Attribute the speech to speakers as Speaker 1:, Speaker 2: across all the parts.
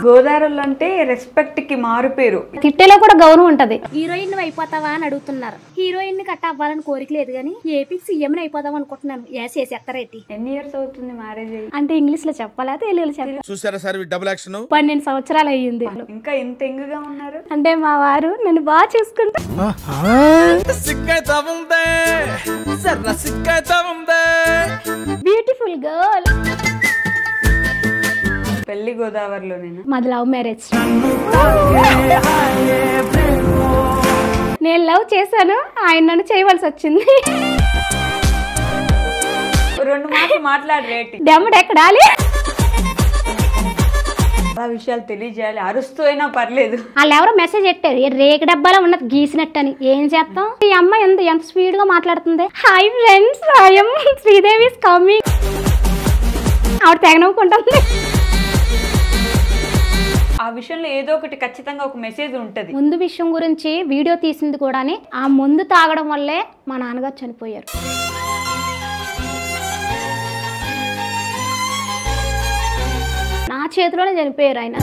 Speaker 1: గోదావరిలో అంటే రెస్పెక్ట్ కి మారు పేరు
Speaker 2: తిట్టేలో కూడా గౌరవం ఉంటది
Speaker 3: హీరోయిన్ అయిపోతావా అని అడుగుతున్నారు హీరోయిన్ ని కట్ట అవ్వాలని కోరిక లేదు కానీ ఏపీకి సీఎం అయిపోదాం అనుకుంటున్నాను యాస్ చేసేస్తారేటి
Speaker 1: ఎన్ని ఇయర్స్ అవుతుంది మ్యారేజ్ అయ్యి
Speaker 2: అంటే ఇంగ్లీష్ లో చెప్పాలా తెలుగులో చెప్పాలి
Speaker 4: చూసారా సార్ డబుల్ యాక్షన్
Speaker 2: పన్నెండు సంవత్సరాలు అయ్యింది
Speaker 1: ఇంకా ఇంత ఎంగుగా ఉన్నారు
Speaker 2: అంటే మా వారు నన్ను బాగా చూసుకుంటా
Speaker 4: సిగ్గైతా ఉందే సర్ర సిగ్గైతా ఉందే
Speaker 2: బ్యూటిఫుల్ గర్ల్
Speaker 1: పెళ్లి గోదావరిలోనేనా
Speaker 2: మాది లవ్ మ్యారేజ్ నేను లవ్ చేశాను ఆయన నన్ను చేయవలసి వచ్చింది
Speaker 1: రెండు మాటలు మాట్లాడి రేటి
Speaker 2: డెమ్మడు ఎక్కడాలి
Speaker 1: చాలా విషయాలు తెలియజేయాలి అరుస్తూ అయినా పర్లేదు
Speaker 2: వాళ్ళు ఎవరో మెసేజ్ పెట్టారు "ఏ రేకు డబ్బాలో ఉన్నది గీసినట్టు అని ఏం చేస్తాం ఈ అమ్మాయి ఎంత ఎంత స్పీడ్ గా మాట్లాడుతుంది hi friends I'm Sridevi coming ఆవిడ తెగ నవ్వుకుంటుంది
Speaker 1: ఆ విషయంలో ఏదో ఒకటి ఖచ్చితంగా ఒక మెసేజ్ ఉంటది
Speaker 2: ముందు విషయం గురించి వీడియో తీసింది కూడాని ఆ మందు తాగడం వల్లే మా నాన్నగారు చనిపోయారు నా చేతిలోనే చనిపోయారు ఆయన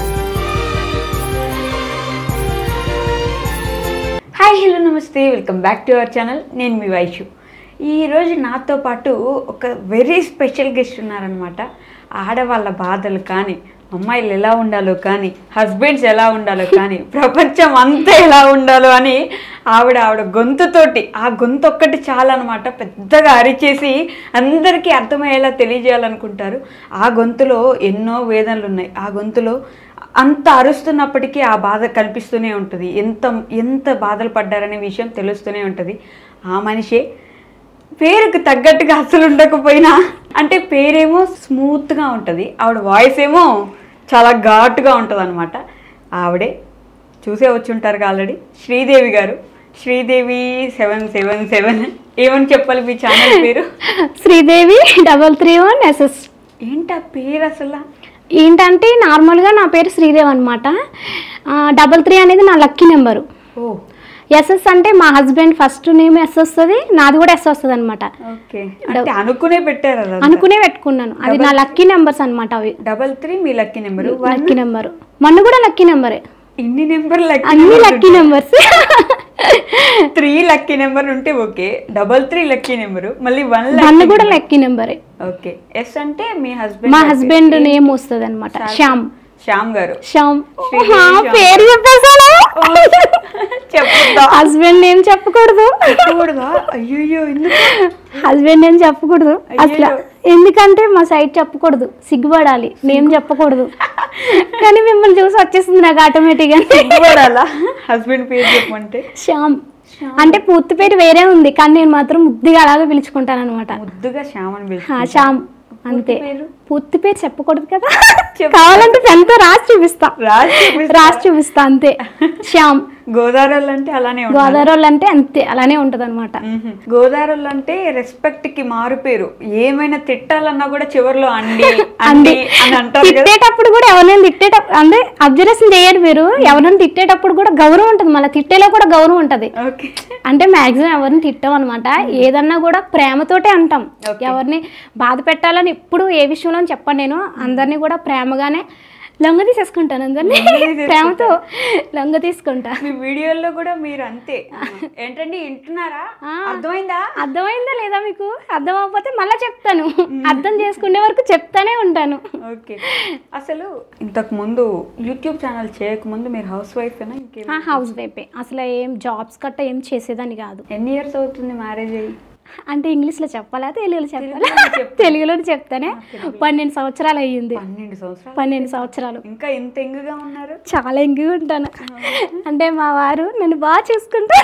Speaker 1: hi hello namaste welcome back to our channel నేను మీ వైషు ఈరోజు నాతో పాటు ఒక వెరీ స్పెషల్ గెస్ట్ ఉన్నారనమాట ఆడవాళ్ళ బాధలు కానీ అమ్మాయిలు ఎలా ఉండాలో కానీ హస్బెండ్స్ ఎలా ఉండాలో కానీ ప్రపంచం అంతా ఎలా ఉండాలో అని ఆవిడ ఆవిడ గొంతుతోటి ఆ గొంతు ఒక్కటి చాలన్నమాట పెద్దగా అరిచేసి అందరికీ అర్థమయ్యేలా తెలియజేయాలనుకుంటారు ఆ గొంతులో ఎన్నో వేదనలు ఉన్నాయి ఆ గొంతులో అంత అరుస్తున్నప్పటికీ ఆ బాధ కనిపిస్తూనే ఉంటుంది ఎంత ఎంత బాధలు పడ్డారనే విషయం తెలుస్తూనే ఉంటుంది ఆ మనిషే పేరుకు తగ్గట్టుగా అసలు ఉండకపోయినా అంటే పేరేమో స్మూత్గా ఉంటుంది ఆవిడ వాయిస్ ఏమో చాలా ఘాటుగా ఉంటుంది అనమాట ఆవిడే చూసే వచ్చి ఉంటారు ఆల్రెడీ శ్రీదేవి గారు శ్రీదేవి సెవెన్ సెవెన్ సెవెన్ ఏమని చెప్పాలి మీ ఛానల్ పేరు
Speaker 2: Sridevi double three one SS
Speaker 1: ఏంటి ఆ పేరు అసలు
Speaker 2: ఏంటంటే నార్మల్గా నా పేరు శ్రీదేవి అనమాట డబల్ త్రీ అనేది నా లక్కీ నెంబరు
Speaker 1: ఓ
Speaker 2: ఎస్ఎస్ అంటే మా హస్బెండ్ ఫస్ట్ నేమ్ ఎస్ వస్తుంది నాది కూడా ఎస్ వస్తుంది అనమాట
Speaker 1: ఓకే అంటే అనుకునే పెట్టారు అదంతా.
Speaker 2: అనుకునే పెట్టుకున్నాను అది నా లక్కీ నెంబర్స్ అనమాట అవి
Speaker 1: డబల్ త్రీ మీ లక్కీ నెంబరు
Speaker 2: లక్కీ నెంబర్ మొన్న కూడా లక్కీ నెంబరే
Speaker 1: ఇన్ని నెంబర్ లక్కీ
Speaker 2: అన్ని lucky numbers
Speaker 1: three lucky number ఉంటే okay double three lucky number మళ్ళీ వన్
Speaker 2: వన్ కూడా లక్కీ నెంబరే
Speaker 1: ఓకే ఎస్ అంటే మీ హస్బెండ్
Speaker 2: మా హస్బెండ్ నేమ్ వస్తుంది అనమాట శ్యామ్
Speaker 1: శ్యామ్ గారు
Speaker 2: శ్యామ్
Speaker 1: శ్రీదేవి
Speaker 2: ఆ,
Speaker 1: శ్యామ్.
Speaker 2: పేరు చెప్పేసాను
Speaker 1: చెప్పుదా
Speaker 2: హస్బెండ్ నేమ్ చెప్పకూడదు
Speaker 1: కూడదా అయ్యో ఎందుకు
Speaker 2: హస్బెండ్ నేమ్ చెప్పకూడదు అసలు
Speaker 1: అయ్యయ్యో.
Speaker 2: ఎందుకంటే మా సైడ్ చెప్పకూడదు సిగ్గుపడాలి నేమ్ చెప్పకూడదు కానీ మిమ్మల్ని చూసి వచ్చేసింది నాకు ఆటోమేటిక్గా
Speaker 1: సిగ్గుపడాలా హస్బెండ్ పేరు చెప్పమంటే
Speaker 2: శ్యామ్ అంటే పూర్తి పేరు వేరే ఉంది కానీ నేను మాత్రం ముద్దుగా అలాగే పిలుచుకుంటాను అనమాట
Speaker 1: ముద్దుగా శ్యామ్ అని పిలుచు
Speaker 2: శ్యామ్ అంతే
Speaker 1: పేరు?
Speaker 2: పూర్తి పేరు చెప్పకూడదు కదా
Speaker 1: చెప్పు.
Speaker 2: కావాలంటే పెన్తో రాసి చూపిస్తా
Speaker 1: రాసి చూపిస్తా.
Speaker 2: రాసి చూపిస్తా అంతే శ్యామ్
Speaker 1: గోదావరిలో అంటే అలానే ఉంటుంది
Speaker 2: గోదావరి వాళ్ళు అంటే అంతే అలానే ఉంటది అనమాట
Speaker 1: మ్మ్. గోదావరిలో అంటే రెస్పెక్ట్ కి మారు పేరు ఏమైనా తిట్టాలన్నా కూడా చివర్లో అండి అండి అని అంటారు కదా
Speaker 2: తిట్టేటప్పుడు కూడా ఎవరైనా తిట్టేటప్పుడు అంటే అబ్జర్వేషన్ చేయడు మీరు ఎవరైనా తిట్టేటప్పుడు కూడా గౌరవం ఉంటుంది మళ్ళీ తిట్టేలో కూడా గౌరవం ఉంటది
Speaker 1: ఓకే
Speaker 2: అంటే మాక్సిమం ఎవరిని తిట్టాం అనమాట ఏదన్నా కూడా ప్రేమతోటే అంటాం ఎవరిని బాధ పెట్టాలని ఎప్పుడు ఏ విషయంలో చెప్పను నేను అందరినీ కూడా ప్రేమగానే లొంగ తీసేసుకుంటాను అందరినీ ప్రేమతో లొంగ తీసుకుంటా
Speaker 1: మీ వీడియోల్లో కూడా మీరు అంతే ఏంటండి వింటున్నారా
Speaker 2: ఆ.
Speaker 1: అర్థమైందా
Speaker 2: అర్థమైందా లేదా మీకు అర్థం అవ్వకపోతే మళ్ళీ చెప్తాను అర్థం చేసుకునే వరకు చెప్తానే ఉంటాను
Speaker 1: ఓకే అసలు ఇంతకు ముందు యూట్యూబ్ ఛానల్ చేయకముందు మీరు హౌస్ వైఫ్ అయినా ఇంకేం
Speaker 2: హౌస్ వైఫే అసలు ఏం జాబ్స్ కట్ట ఏం చేసేదాన్ని కాదు
Speaker 1: ఎన్ని ఇయర్స్ అవుతుంది మ్యారేజ్ అయ్యి
Speaker 2: అంటే ఇంగ్లీష్లో చెప్పాలా తెలుగులో చెప్పాలా
Speaker 1: తెలుగులో చెప్పు.
Speaker 2: తెలుగులో చెప్తానే పన్నెండు సంవత్సరాలు అయ్యింది
Speaker 1: పన్నెండు సంవత్సరాలు
Speaker 2: పన్నెండు సంవత్సరాలు
Speaker 1: ఇంకా ఇంత ఎంగుగా ఉన్నారు
Speaker 2: చాలా ఎంగిగా ఉంటాను అంటే మా వారు నన్ను బాగా చూసుకుంటా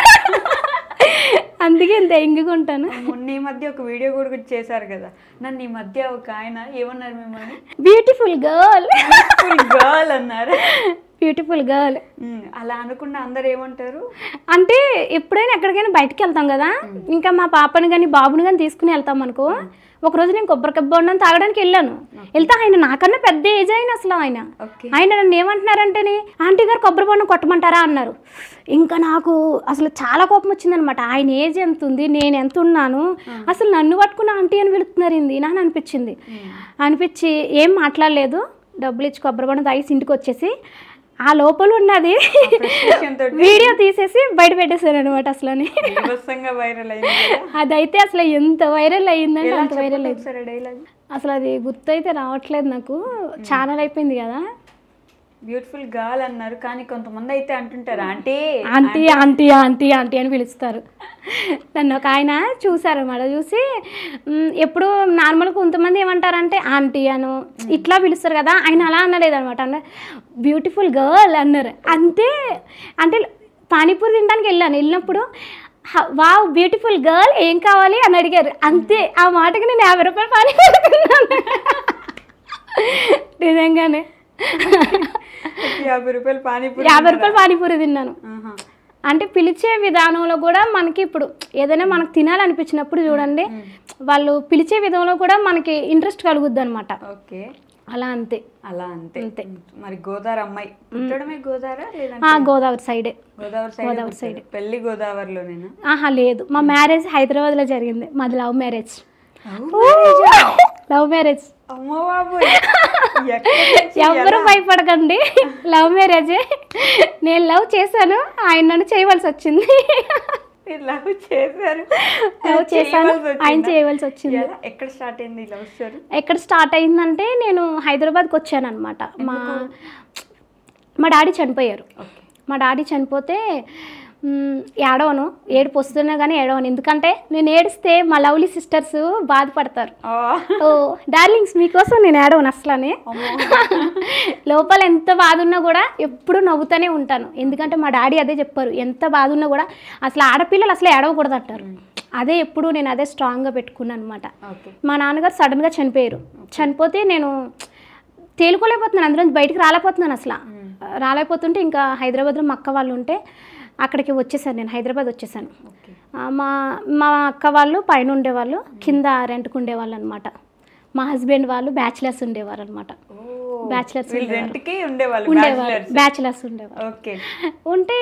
Speaker 2: అందుకే ఇంత ఎంగిగా ఉంటాను
Speaker 1: మొన్న ఈ మధ్య ఒక వీడియో కూడా చేశారు కదా నన్ను ఈ మధ్య ఒక ఆయన ఏమన్నారు మిమ్మల్ని
Speaker 2: బ్యూటిఫుల్ గర్ల్
Speaker 1: గర్ల్ అన్నారు
Speaker 2: బ్యూటిఫుల్ గర్ల్
Speaker 1: ఉమ్, అలా అనుకున్న అందరు ఏమంటారు
Speaker 2: అంటే ఎప్పుడైనా ఎక్కడికైనా బయటకు వెళ్తాం కదా ఇంకా మా పాపని కానీ బాబుని కానీ తీసుకుని వెళ్తాం అనుకో ఒకరోజు నేను కొబ్బరికబ్బ బొండం తాగడానికి వెళ్ళాను వెళ్తే ఆయన నాకన్నా పెద్ద ఏజ్ అయిన అసలు ఆయన
Speaker 1: ఓకే
Speaker 2: ఆయన నన్ను ఏమంటున్నారంటేనే ఆంటీ గారు కొబ్బరి బొండం కొట్టమంటారా అన్నారు ఇంకా నాకు అసలు చాలా కోపం వచ్చిందనమాట ఆయన ఏజ్ ఎంత ఉంది నేను ఎంత ఉన్నాను అసలు నన్ను పట్టుకున్న ఆంటీ అని పిలుస్తున్నారు ఏంది నాకు అనిపించింది అనిపించి ఏం మాట్లాడలేదు డబ్బులు ఇచ్చి కొబ్బరి బొండం తాగేసి ఇంటికి వచ్చేసి ఆ లోపల ఉన్నది
Speaker 1: frustration తోటి
Speaker 2: వీడియో తీసేసి బయట పెట్టేశారు అనమాట అసలని
Speaker 1: బీభత్సంగా వైరల్ అయింది కదా.
Speaker 2: అదైతే అసలు ఎంత వైరల్ అయ్యిందంటే
Speaker 1: ఎలా
Speaker 2: అంత వైరల్
Speaker 1: చెప్పండి
Speaker 2: అయింది
Speaker 1: ఒకసారి డైలాగ్
Speaker 2: అసలు అది గుర్తయితే రావట్లేదు నాకు ఛానల్ అయిపోయింది కదా
Speaker 1: బ్యూటిఫుల్ గర్ల్ అన్నారు కానీ కొంతమంది అయితే అంటుంటారు అంటే
Speaker 2: ఆంటీ ఆంటీ ఆంటీ ఆంటీ అని పిలుస్తారు నన్ను ఒక ఆయన చూసారన్నమాట చూసి మ్, ఎప్పుడు నార్మల్గా కొంతమంది ఏమంటారంటే ఆంటీ అను ఇట్లా పిలుస్తారు కదా ఆయన అలా అనలేదు అనమాట అన్న బ్యూటిఫుల్ గర్ల్ అన్నారు అంతే అంటే పానీపూరి తినడానికి వెళ్ళాను వెళ్ళినప్పుడు "హ- వావ్ బ్యూటిఫుల్ గర్ల్ ఏం కావాలి అని అడిగారు అంతే ఆ మాటకి నేను యాభై రూపాయలు పానీపూరి తిన్నాను నిజంగానే
Speaker 1: యాభై రూపాయలు పానీపూరి
Speaker 2: యాభై రూపాయలు పానీపూరి తిన్నాను
Speaker 1: ఆహా.
Speaker 2: అంటే పిలిచే విధానంలో కూడా మనకి ఇప్పుడు ఏదైనా మనకు తినాలనిపించినప్పుడు చూడండి వాళ్ళు పిలిచే విధంలో కూడా మనకి ఇంట్రెస్ట్ కలుగుద్ది అనమాట
Speaker 1: ఓకే
Speaker 2: అలా అంతే
Speaker 1: అలా అంతే
Speaker 2: అంతే.
Speaker 1: మరి గోదావరి అమ్మాయి పుట్టడమే గోదావరా
Speaker 2: ఆ,
Speaker 1: లేదంటే
Speaker 2: గోదావరి సైడే
Speaker 1: గోదావరి సైడ్
Speaker 2: గోదావరి సైడ్.
Speaker 1: పెళ్లి గోదావరిలోనేనా
Speaker 2: ఆహా లేదు మా మ్యారేజ్ హైదరాబాద్లో జరిగింది మాది లవ్ మ్యారేజ్ లవ్ మ్యారేజ్
Speaker 1: అమ్మ బాబు ఎక్కడి నుంచి
Speaker 2: ఎవ్వరు భయపడకండి లవ్ మ్యారేజే నేను లవ్ చేశాను ఆయన నన్ను చేయవలసి వచ్చింది
Speaker 1: మీరు లవ్ చేశారు
Speaker 2: లవ్ చేశాను
Speaker 1: చేయవలసి
Speaker 2: ఆయన
Speaker 1: వచ్చిందా?
Speaker 2: చేయవలసి వచ్చింది
Speaker 1: ఎలా? ఎక్కడ స్టార్ట్ అయింది ఈ లవ్ స్టోరీ
Speaker 2: ఎక్కడ స్టార్ట్ అయిందంటే నేను హైదరాబాద్కి వచ్చాను అనమాట మా మా డాడీ చనిపోయారు
Speaker 1: ఓకే
Speaker 2: మా డాడీ చనిపోతే మ్, ఏడవను ఏడుపు వస్తున్నా కానీ ఏడవను ఎందుకంటే నేను ఏడిస్తే మా లవ్లీ సిస్టర్స్ బాధపడతారు ఓ డార్లింగ్స్ మీకోసం నేను ఏడవను అసలని లోపల ఎంత బాధ ఉన్నా కూడా ఎప్పుడు నవ్వుతూనే ఉంటాను ఎందుకంటే మా డాడీ అదే చెప్పారు ఎంత బాధ ఉన్నా కూడా అసలు ఆడపిల్లలు అసలు ఏడవకూడదు అంటారు అదే ఎప్పుడు నేను అదే స్ట్రాంగ్గా పెట్టుకున్నాను అనమాట
Speaker 1: ఓకే
Speaker 2: మా నాన్నగారు సడన్గా చనిపోయారు చనిపోతే నేను తేలుకోలేకపోతున్నాను అందులో నుంచి బయటికి రాలేకపోతున్నాను అసలు రాలేకపోతుంటే ఇంకా హైదరాబాద్లో మా అక్క వాళ్ళు ఉంటే అక్కడికి వచ్చేసాను నేను హైదరాబాద్ వచ్చేసాను
Speaker 1: ఓకే
Speaker 2: ఆ, మా మా అక్క వాళ్ళు పైన ఉండేవాళ్ళు కింద రెంట్కు ఉండేవాళ్ళు అనమాట మా హస్బెండ్ వాళ్ళు బ్యాచిలర్స్ ఉండేవారు అనమాట బ్యాచిలర్స్
Speaker 1: వీళ్ళు రెంట్కి ఉండేవాళ్ళు
Speaker 2: ఉండేవారు
Speaker 1: బ్యాచిలర్స్
Speaker 2: బ్యాచిలర్స్ ఉండేవారు
Speaker 1: ఓకే
Speaker 2: ఉంటే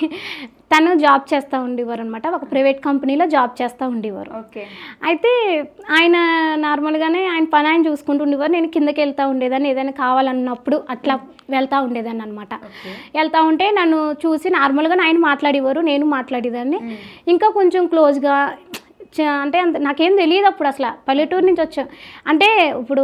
Speaker 2: తను జాబ్ చేస్తూ ఉండేవారు అనమాట ఒక ప్రైవేట్ కంపెనీలో జాబ్ చేస్తూ ఉండేవారు
Speaker 1: ఓకే
Speaker 2: అయితే ఆయన నార్మల్గానే ఆయన పని ఆయన చూసుకుంటూ ఉండేవారు నేను కిందకి వెళ్తూ ఉండేదాన్ని ఏదైనా కావాలన్నప్పుడు అట్లా వెళ్తూ ఉండేదాన్ని అనమాట
Speaker 1: ఓకే
Speaker 2: వెళ్తా ఉంటే నన్ను చూసి నార్మల్గా ఆయన మాట్లాడేవారు నేను మాట్లాడేదాన్ని ఇంకా కొంచెం క్లోజ్గా చ- అంటే అంత నాకేం తెలియదు అప్పుడు అసలు పల్లెటూరు నుంచి వచ్చాం అంటే ఇప్పుడు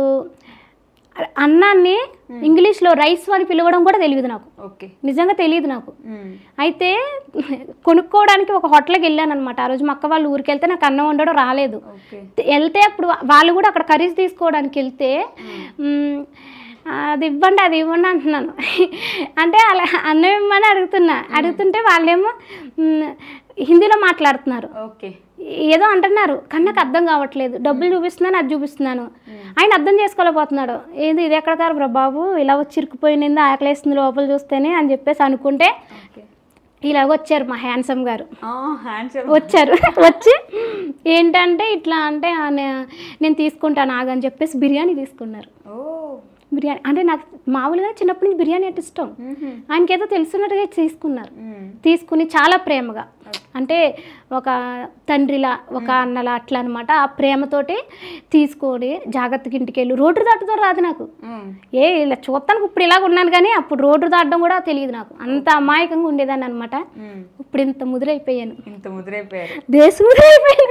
Speaker 2: అన్నాన్ని ఇంగ్లీష్లో రైస్ అని పిలవడం కూడా తెలియదు నాకు
Speaker 1: ఓకే
Speaker 2: నిజంగా తెలియదు నాకు అయితే కొనుక్కోవడానికి ఒక హోటల్కి వెళ్ళాను అనమాట ఆ రోజు మా అక్క వాళ్ళు ఊరికి వెళ్తే నాకు అన్నం వండడం రాలేదు
Speaker 1: ఓకే
Speaker 2: వెళ్తే అప్పుడు వాళ్ళు కూడా అక్కడ కర్రీస్ తీసుకోవడానికి వెళ్తే మ్, అది ఇవ్వండి అది ఇవ్వండి అంటున్నాను అంటే అలా అన్నం ఇవ్వమని అడుగుతున్నా అడుగుతుంటే వాళ్ళేమో మ్, హిందీలో మాట్లాడుతున్నారు
Speaker 1: ఓకే
Speaker 2: ఏదో అంటున్నారు కానీ నాకు అర్థం కావట్లేదు డబ్బులు చూపిస్తున్నాను అది చూపిస్తున్నాను ఆయన అర్థం చేసుకోలేకపోతున్నాడు ఏది ఇది ఎక్కడ కారు బాబు ఇలా వచ్చి ఇరుక్కుపోయింది ఆకలేస్తుంది లోపల చూస్తేనే అని చెప్పేసి అనుకుంటే
Speaker 1: ఓకే
Speaker 2: ఇలాగ వచ్చారు మా హ్యాండ్సమ్ గారు
Speaker 1: హ్యాండ్సమ్
Speaker 2: వచ్చారు వచ్చి ఏంటంటే ఇట్లా అంటే ఆ నే- నేను తీసుకుంటాను ఆగని చెప్పేసి బిర్యానీ తీసుకున్నారు
Speaker 1: ఓ
Speaker 2: బిర్యానీ అంటే నాకు మామూలుగా చిన్నప్పటి నుంచి బిర్యానీ అంటే ఇష్టం ఆయనకేదో తెలుసున్నట్టుగా తీసుకున్నారు తీసుకుని చాలా ప్రేమగా అంటే ఒక తండ్రిలా ఒక అన్నలా అట్లా అనమాట ఆ ప్రేమతోటి తీసుకొని జాగ్రత్తగా ఇంటికి వెళ్ళి రోడ్డు దాటుతో రాదు నాకు ఏ ఇలా చూస్తానికి ఇప్పుడు ఇలాగ ఉన్నాను కానీ అప్పుడు రోడ్డు దాటడం కూడా తెలియదు నాకు అంత అమాయకంగా ఉండేదాన్ని అనమాట ఇప్పుడు ఇంత ముదిరైపోయాను
Speaker 1: ఇంత ముదిరైపోయారు
Speaker 2: దేశ ముదిరైపోయాను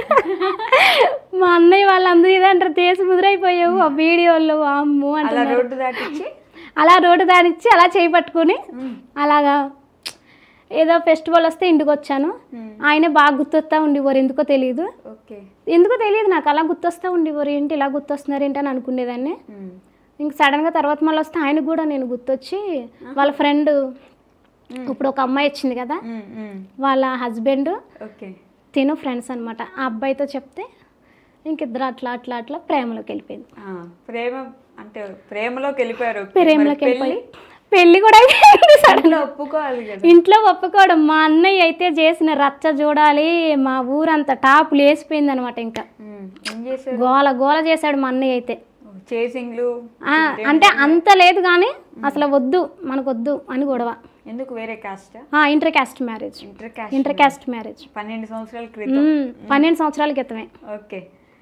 Speaker 2: మా అన్నయ్య వాళ్ళందరూ ఇదంటారు దేశ ముదిరైపోయావు ఆ వీడియోలో అమ్ము
Speaker 1: అలా
Speaker 2: అంటున్నారు
Speaker 1: రోడ్డు దాటిచ్చి
Speaker 2: అలా రోడ్డు దానిచ్చి అలా చేయి పట్టుకొని అలాగా ఏదో ఫెస్టివల్ వస్తే ఇంటికి వచ్చాను ఆయన బాగా గుర్తొస్తా ఉండేవారు ఎందుకో తెలియదు
Speaker 1: ఓకే
Speaker 2: ఎందుకో తెలియదు నాకు అలా గుర్తొస్తా ఉండేవారు ఏంటి ఇలా గుర్తొస్తున్నారు ఏంటి అని అనుకునేదాన్ని ఇంక సడన్గా తర్వాత మళ్ళీ వస్తే ఆయనకు కూడా నేను గుర్తొచ్చి వాళ్ళ ఫ్రెండ్ ఇప్పుడు ఒక అమ్మాయి వచ్చింది కదా వాళ్ళ హస్బెండ్
Speaker 1: ఓకే
Speaker 2: తిను ఫ్రెండ్స్ అనమాట ఆ అబ్బాయితో చెప్తే ఇంకిద్దరు అట్లా అట్లా అట్లా ప్రేమలోకి వెళ్ళిపోయింది
Speaker 1: ప్రేమ అంటే ప్రేమలోకి వెళ్ళిపోయారు Okay.
Speaker 2: ప్రేమలోకి
Speaker 1: మరి
Speaker 2: వెళ్ళిపోయి పెళ్ళి కూడా అయిపోయింది సడన్
Speaker 1: పెళ్ళిలో ఒప్పుకోవాలి కదా
Speaker 2: ఇంట్లో ఒప్పుకోవడం మా అన్నయ్య అయితే చేసిన రచ్చ చూడాలి మా ఊరంతా టాప్ లేసిపోయింది అనమాట ఇంకా
Speaker 1: ఉమ్. ఏం చేశారు
Speaker 2: గోల గోల చేశాడు మా అన్నయ్య అయితే
Speaker 1: చేసింగ్లు
Speaker 2: ఆ, అంటే అంత లేదు కానీ అసలు వద్దు మనకు వద్దు అని గొడవ
Speaker 1: ఎందుకు వేరే caste
Speaker 2: inter caste marriage
Speaker 1: inter caste
Speaker 2: inter caste marriage
Speaker 1: పన్నెండు సంవత్సరాల క్రితం
Speaker 2: పన్నెండు సంవత్సరాల క్రితమే
Speaker 1: ఓకే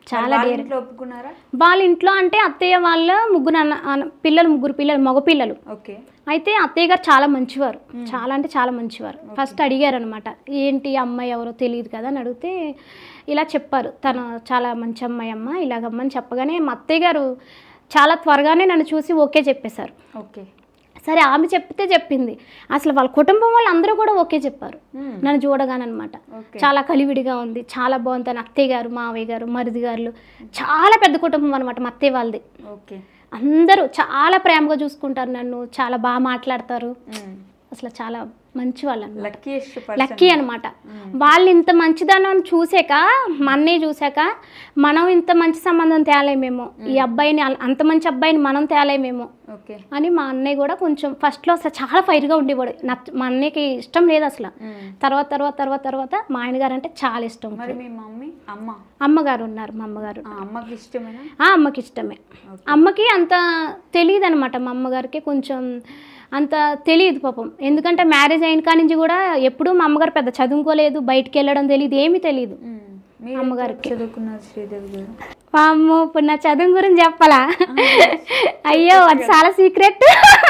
Speaker 2: చాలా
Speaker 1: వాళ్ళ
Speaker 2: డేర్
Speaker 1: ఇంట్లో ఒప్పుకున్నారా
Speaker 2: వాళ్ళ ఇంట్లో అంటే అత్తయ్య వాళ్ళ ముగ్గురు అన్న అన్న- పిల్లలు ముగ్గురు పిల్లలు మగ పిల్లలు
Speaker 1: ఓకే
Speaker 2: అయితే అత్తయ్య గారు చాలా మంచివారు చాలా అంటే చాలా మంచివారు ఫస్ట్ అడిగారు అనమాట ఏంటి అమ్మాయి ఎవరో తెలియదు కదా అని అడిగితే ఇలా చెప్పారు తను చాలా మంచి అమ్మాయి అమ్మ ఇలాగమ్మని చెప్పగానే మా అత్తయ్య గారు చాలా త్వరగానే నన్ను చూసి ఓకే చెప్పేశారు
Speaker 1: ఓకే
Speaker 2: సరే ఆమె చెప్తే చెప్పింది అసలు వాళ్ళ కుటుంబం వాళ్ళు అందరూ కూడా ఓకే చెప్పారు
Speaker 1: మ్మ్.
Speaker 2: నన్ను చూడగానమాట
Speaker 1: ఓకే.
Speaker 2: చాలా కలివిడిగా ఉంది చాలా బాగుంది తన అత్తయ్య గారు మావయ్య గారు మరిది గారు చాలా పెద్ద కుటుంబం అనమాట మా అత్తయ్య వాళ్ళది
Speaker 1: ఓకే
Speaker 2: అందరూ చాలా ప్రేమగా చూసుకుంటారు నన్ను చాలా బాగా మాట్లాడతారు అసలు చాలా మంచి వాళ్ళు అనమాట
Speaker 1: లక్కీయెస్ట్
Speaker 2: లక్కీ అనమాట వాళ్ళు ఇంత మంచిదనం చూసాక మా అన్నయ్య చూసాక మనం ఇంత మంచి సంబంధం తేలేమేమో ఈ అబ్బాయిని అల- అంత మంచి అబ్బాయిని మనం తేలేమేమో
Speaker 1: ఓకే
Speaker 2: అని మా అన్నయ్య కూడా కొంచెం ఫస్ట్లో అసలు చాలా ఫైర్గా ఉండేవాడు నచ్చ మా అన్నయ్యకి ఇష్టం లేదు అసలు తర్వాత తర్వాత తర్వాత తర్వాత మా ఆయన గారు అంటే చాలా ఇష్టం
Speaker 1: మరి మీ మమ్మీ అమ్మ
Speaker 2: అమ్మగారు ఉన్నారు మా అమ్మగారు
Speaker 1: ఆ అమ్మకి ఇష్టమేనా
Speaker 2: ఆ అమ్మకి ఇష్టమే అమ్మకి అంత తెలియదు అనమాట మా అమ్మగారికి కొంచెం అంత తెలియదు పాపం ఎందుకంటే మ్యారేజ్ అయిన కాడి నుంచి కూడా ఎప్పుడూ మా అమ్మగారు పెద్ద చదువుకోలేదు బయటికి వెళ్ళడం తెలియదు ఏమీ తెలియదు
Speaker 1: మీరు
Speaker 2: అమ్మగారికి.
Speaker 1: చదువుకున్నారు శ్రీదేవి గారు
Speaker 2: అమ్మో ఇప్పుడు నా చదువు గురించి చెప్పాలా అయ్యో అది చాలా సీక్రెట్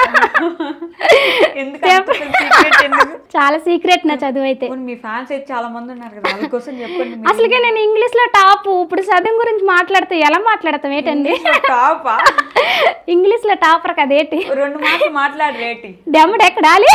Speaker 1: ఎందుకు అంత secret ఎందుకు?
Speaker 2: చాలా సీక్రెట్ నా చదువు అయితే
Speaker 1: పోనీ మీ ఫ్యాన్స్ అయితే చాలా మంది ఉన్నారు కదా వాళ్ళ కోసం చెప్పండి మీరు.
Speaker 2: అసలుకే నేను ఇంగ్లీష్ లో టాప్ ఇప్పుడు చదువు గురించి మాట్లాడితే ఎలా మాట్లాడతాం ఏంటండి
Speaker 1: టాపా
Speaker 2: ఇంగ్లీష్ లో టాపర్ కదేటి
Speaker 1: రెండు మాటలు మాట్లాడు రేటి
Speaker 2: డెమ్మడెక్కడాలి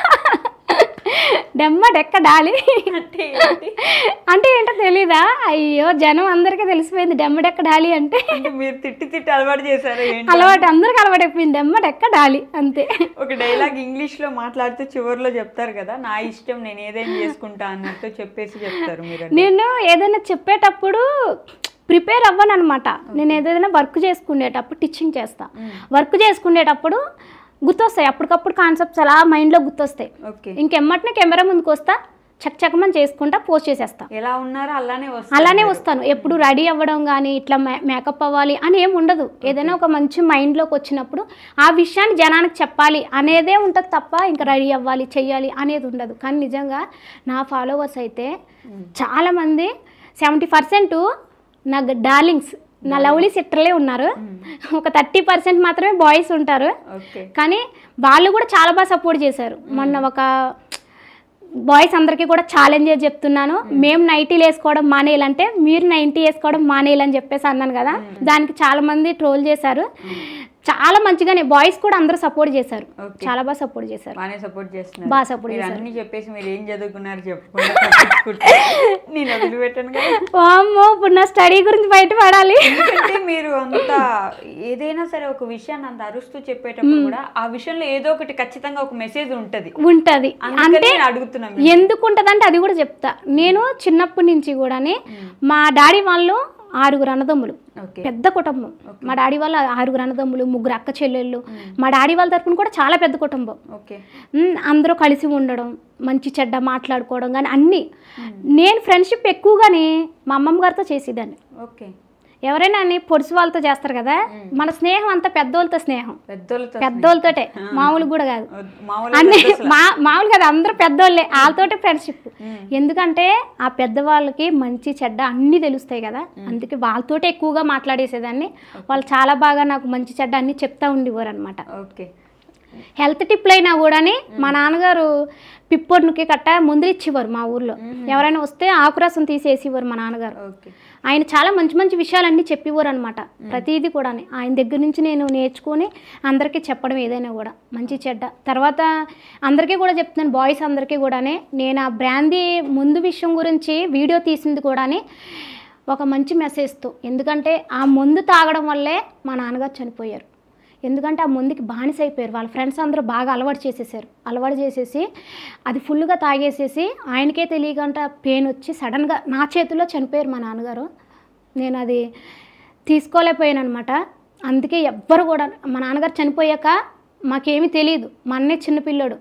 Speaker 2: డెమ్మడెక్కడాలి
Speaker 1: అంటే ఏంటి?
Speaker 2: అంటే ఏంటో తెలీదా అయ్యో జనం అందరికీ తెలిసిపోయింది డెమ్మడెక్కడాలి అంటే
Speaker 1: అంటే మీరు తిట్టి తిట్టి అలవాటు చేశారు ఏంటి
Speaker 2: అలవాటు అందరికి అలవాటు అయిపోయింది డెమ్మడెక్కడాలి అంతే
Speaker 1: ఒక డైలాగ్ ఇంగ్లీష్ లో మాట్లాడుతూ చివరిలో చెప్తారు కదా నా ఇష్టం నేను ఏదైనా చేసుకుంటా అన్నట్టు చెప్పేసి చెప్తారు మీరు
Speaker 2: నేను ఏదైనా చెప్పేటప్పుడు ప్రిపేర్ అవ్వను అనమాట నేను ఏదైనా వర్క్ చేసుకునేటప్పుడు టీచింగ్ చేస్తా వర్క్ చేసుకునేటప్పుడు గుర్తొస్తాయి అప్పటికప్పుడు కాన్సెప్ట్స్ అలా మైండ్లో గుర్తొస్తాయి
Speaker 1: ఓకే
Speaker 2: ఇంకెమ్మటినే కెమెరా ముందుకు వస్తా చక్ చకమని చేసుకుంటా పోస్ట్ చేసేస్తా
Speaker 1: ఎలా ఉన్నారో అలానే వస్తారు
Speaker 2: అలానే వస్తాను ఎప్పుడు రెడీ అవ్వడం కానీ ఇట్లా మే- మేకప్ అవ్వాలి అని ఏం ఉండదు ఏదైనా ఒక మంచి మైండ్లోకి వచ్చినప్పుడు ఆ విషయాన్ని జనానికి చెప్పాలి అనేదే ఉంటుంది తప్ప ఇంకా రెడీ అవ్వాలి చెయ్యాలి అనేది ఉండదు కానీ నిజంగా నా ఫాలోవర్స్ అయితే చాలామంది సెవెంటీ పర్సెంట్ నా డార్లింగ్స్ నా లవ్లీ సిట్టర్లే ఉన్నారు ఒక థర్టీ పర్సెంట్ మాత్రమే బాయ్స్ ఉంటారు
Speaker 1: ఓకే
Speaker 2: కానీ వాళ్ళు కూడా చాలా బాగా సపోర్ట్ చేశారు మొన్న ఒక బాయ్స్ అందరికీ కూడా ఛాలెంజ్ చెప్తున్నాను మేము నైటీలు వేసుకోవడం మానేయాలంటే మీరు నైంటీ వేసుకోవడం మానేయాలని చెప్పేసి అన్నాను కదా దానికి చాలా మంది ట్రోల్ చేశారు చాలా మంచిగానే బాయ్స్ కూడా అందరూ సపోర్ట్ చేశారు
Speaker 1: Okay.
Speaker 2: చాలా బాగా సపోర్ట్ చేశారు
Speaker 1: బాగానే సపోర్ట్ చేస్తున్నారు
Speaker 2: బాగా support
Speaker 1: మీరు
Speaker 2: చేశారు.
Speaker 1: అన్ని చెప్పేసి మీరు ఏం చదువుకున్నారు చెప్పకుండా తప్పించుకుంటే నేను వదిలిపెట్టాను కదా
Speaker 2: వామ్మో ఇప్పుడు నా స్టడీ గురించి బయటపడాలి
Speaker 1: ఎందుకంటే మీరు అంత ఏదైనా సరే ఒక విషయాన్ని అంత అరుస్తూ చెప్పేటప్పుడు కూడా ఆ విషయంలో ఏదో ఒకటి ఖచ్చితంగా ఒక మెసేజ్ ఉంటది
Speaker 2: ఉంటది
Speaker 1: అందుకని
Speaker 2: అంటే
Speaker 1: నేను అడుగుతున్నాను
Speaker 2: ఎందుకు ఉంటదంటే అది కూడా చెప్తా నేను చిన్నప్పటి నుంచి కూడానే మా డాడీ వాళ్ళు ఆరుగురు అన్నదమ్ములు
Speaker 1: ఓకే
Speaker 2: పెద్ద కుటుంబం మా డాడీ వాళ్ళ ఆరుగురు అన్నదమ్ములు ముగ్గురు అక్క చెల్లెళ్ళు మా డాడీ వాళ్ళ తరపున కూడా చాలా పెద్ద కుటుంబం
Speaker 1: ఓకే
Speaker 2: ఉమ్, అందరూ కలిసి ఉండడం మంచి చెడ్డ మాట్లాడుకోవడం కానీ అన్నీ నేను ఫ్రెండ్షిప్ ఎక్కువగానే మా అమ్మమ్మ గారితో చేసేదాన్ని
Speaker 1: ఓకే
Speaker 2: ఎవరైనా అని పొడుసు వాళ్ళతో చేస్తారు కదా మన స్నేహం అంతా పెద్దోళ్ళతో స్నేహం
Speaker 1: పెద్దోళ్ళతో
Speaker 2: పెద్దోళ్ళతోటే మామూలు కూడా కాదు
Speaker 1: మామూలుగా
Speaker 2: అన్ని మా మామూలు కదా అందరూ పెద్దోళ్ళే వాళ్ళతోటే ఫ్రెండ్షిప్ ఎందుకంటే ఆ పెద్దవాళ్ళకి మంచి చెడ్డ అన్నీ తెలుస్తాయి కదా అందుకే వాళ్ళతోటే ఎక్కువగా మాట్లాడేసేదాన్ని వాళ్ళు చాలా బాగా నాకు మంచి చెడ్డ అన్నీ చెప్తా ఉండేవారు అనమాట
Speaker 1: ఓకే
Speaker 2: హెల్త్ టిప్లు అయినా కూడాని మా నాన్నగారు పిప్పొడుకి కట్ట ముందర ఇచ్చేవారు మా ఊర్లో ఎవరైనా వస్తే ఆకురసం తీసేసేవారు మా నాన్నగారు
Speaker 1: ఓకే
Speaker 2: ఆయన చాలా మంచి మంచి విషయాలన్నీ చెప్పేవారు అనమాట ప్రతిదీ కూడా ఆయన దగ్గర నుంచి నేను నేర్చుకొని అందరికీ చెప్పడం ఏదైనా కూడా మంచి చెడ్డ తర్వాత అందరికీ కూడా చెప్తున్నాను బాయ్స్ అందరికీ కూడానే నేను ఆ బ్రాందీ ముందు విషయం గురించి వీడియో తీసింది కూడాని ఒక మంచి మెసేజ్తో ఎందుకంటే ఆ మందు తాగడం వల్లే మా నాన్నగారు చనిపోయారు ఎందుకంటే ఆ మందుకి బానిస అయిపోయారు వాళ్ళ ఫ్రెండ్స్ అందరూ బాగా అలవాటు చేసేసారు అలవాటు చేసేసి అది ఫుల్గా తాగేసేసి ఆయనకే తెలియకుండా పెయిన్ వచ్చి సడన్గా నా చేతిలో చనిపోయారు మా నాన్నగారు నేను అది తీసుకోలేకపోయాను అనమాట అందుకే ఎవ్వరు కూడా మా నాన్నగారు చనిపోయాక మాకేమీ తెలియదు మా అన్నయ్య చిన్నపిల్లోడు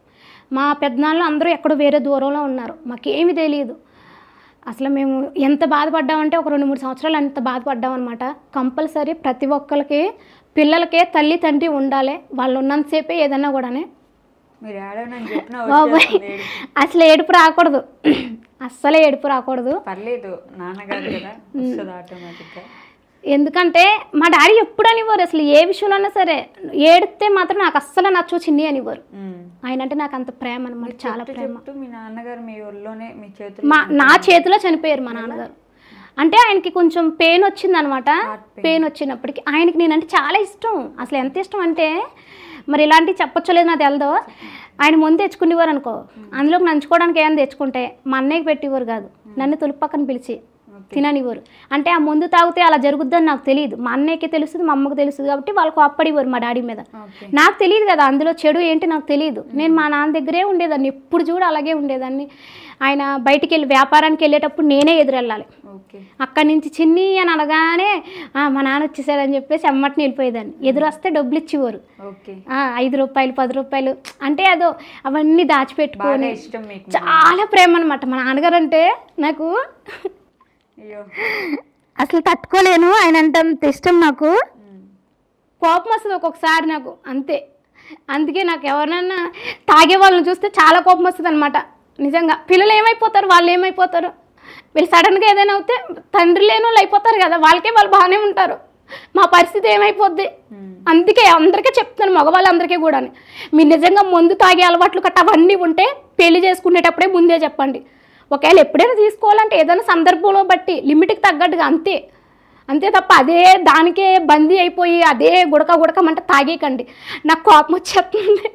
Speaker 2: మా పెద్దనాళ్ళు అందరూ ఎక్కడో వేరే దూరంలో ఉన్నారు మాకేమీ తెలియదు అసలు మేము ఎంత బాధపడ్డామంటే ఒక రెండు మూడు సంవత్సరాలు అంత బాధపడ్డాం అనమాట కంపల్సరీ ప్రతి ఒక్కరికి పిల్లలకే తల్లి తండ్రి ఉండాలి వాళ్ళు ఉన్నంతసేపే ఏదన్నా కూడానే
Speaker 1: మీరు ఏడవనని చెప్పినా
Speaker 2: బాబోయ్
Speaker 1: వచ్చేస్తుంది ఏడుపు.
Speaker 2: అసలు ఏడుపు రాకూడదు అస్సలే ఏడుపు రాకూడదు
Speaker 1: పర్లేదు నాన్నగారు కదా వస్తుంది ఆటోమేటిక్గా
Speaker 2: ఎందుకంటే మా డాడీ ఎప్పుడు అనివ్వరు అసలు ఏ విషయంలో సరే ఏడితే మాత్రం నాకు అస్సలు నచ్చు చిన్ని అనివ్వరు ఆయన అంటే నాకు అంత ప్రేమ అనమాట చాలా ప్రేమ
Speaker 1: చెప్తూ మీ నాన్నగారు మీ ఊళ్ళోనే మీ చేతులు
Speaker 2: మా నా చేతిలో చనిపోయారు మా నాన్నగారు అంటే ఆయనకి కొంచెం పెయిన్ వచ్చింది అనమాట పెయిన్ వచ్చినప్పటికి ఆయనకి నేనంటే చాలా ఇష్టం అసలు ఎంత ఇష్టం అంటే మరి ఇలాంటివి చెప్పొచ్చో లేదు నాకు తెలదు ఆయన ముందు తెచ్చుకునేవారు అనుకో అందులోకి నంచుకోవడానికి ఏమైనా తెచ్చుకుంటే మా అన్నయ్యకి పెట్టేవారు కాదు నన్ను తులుపు పక్కన పిలిచి తిననివ్వరు అంటే ఆ ముందు తాగితే అలా జరుగుద్దని నాకు తెలియదు మా అన్నయ్యకి తెలుస్తుంది మా అమ్మకి తెలుస్తుంది కాబట్టి వాళ్ళకు అప్పడివ్వరు మా డాడీ మీద
Speaker 1: ఓకే
Speaker 2: నాకు తెలియదు కదా అందులో చెడు ఏంటి నాకు తెలియదు నేను మా నాన్న దగ్గరే ఉండేదాన్ని ఎప్పుడు చూడు అలాగే ఉండేదాన్ని ఆయన బయటికి వెళ్ళి వ్యాపారానికి వెళ్ళేటప్పుడు నేనే ఎదురెళ్ళాలి
Speaker 1: ఓకే
Speaker 2: అక్కడి నుంచి చిన్ని అని అనగానే "ఆ, మా నాన్న వచ్చేసాడని చెప్పేసి అమ్మటిని వెళ్ళిపోయేదాన్ని ఎదురు వస్తే డబ్బులు ఇచ్చేవారు
Speaker 1: ఓకే
Speaker 2: "ఆ, ఐదు రూపాయలు పది రూపాయలు అంటే అదో అవన్నీ
Speaker 1: బాగా
Speaker 2: దాచిపెట్టుకొని
Speaker 1: ఇష్టం మీకు
Speaker 2: చాలా ప్రేమ అనమాట మా నాన్నగారు అంటే నాకు
Speaker 1: అయ్యో
Speaker 2: అసలు తట్టుకోలేను ఆయన అంటే అంత ఇష్టం నాకు
Speaker 1: ఉమ్.
Speaker 2: కోపం వస్తుంది ఒక్కొక్కసారి నాకు అంతే అందుకే నాకు ఎవరినన్నా తాగే వాళ్ళని చూస్తే చాలా కోపం వస్తుంది అనమాట నిజంగా పిల్లలు ఏమైపోతారు వాళ్ళు ఏమైపోతారు వీళ్ళు సడన్గా ఏదైనా అవుతే తండ్రి లేని వాళ్ళు అయిపోతారు కదా వాళ్ళకే వాళ్ళు బాగానే ఉంటారు మా పరిస్థితి ఏమైపోద్ది అందుకే అందరికీ చెప్తాను మగవాళ్ళందరికీ కూడా మీరు నిజంగా ముందు తాగే అలవాట్లు కట్ట అవన్నీ ఉంటే పెళ్లి చేసుకునేటప్పుడే ముందే చెప్పండి ఒకవేళ ఎప్పుడైనా తీసుకోవాలంటే ఏదైనా సందర్భంలో బట్టి లిమిట్కి తగ్గట్టుగా అంతే అంతే తప్ప అదే దానికే బందీ అయిపోయి అదే గుడక గుడకమంటే తాగేకండి నాకు కోపం వచ్చేస్తుంది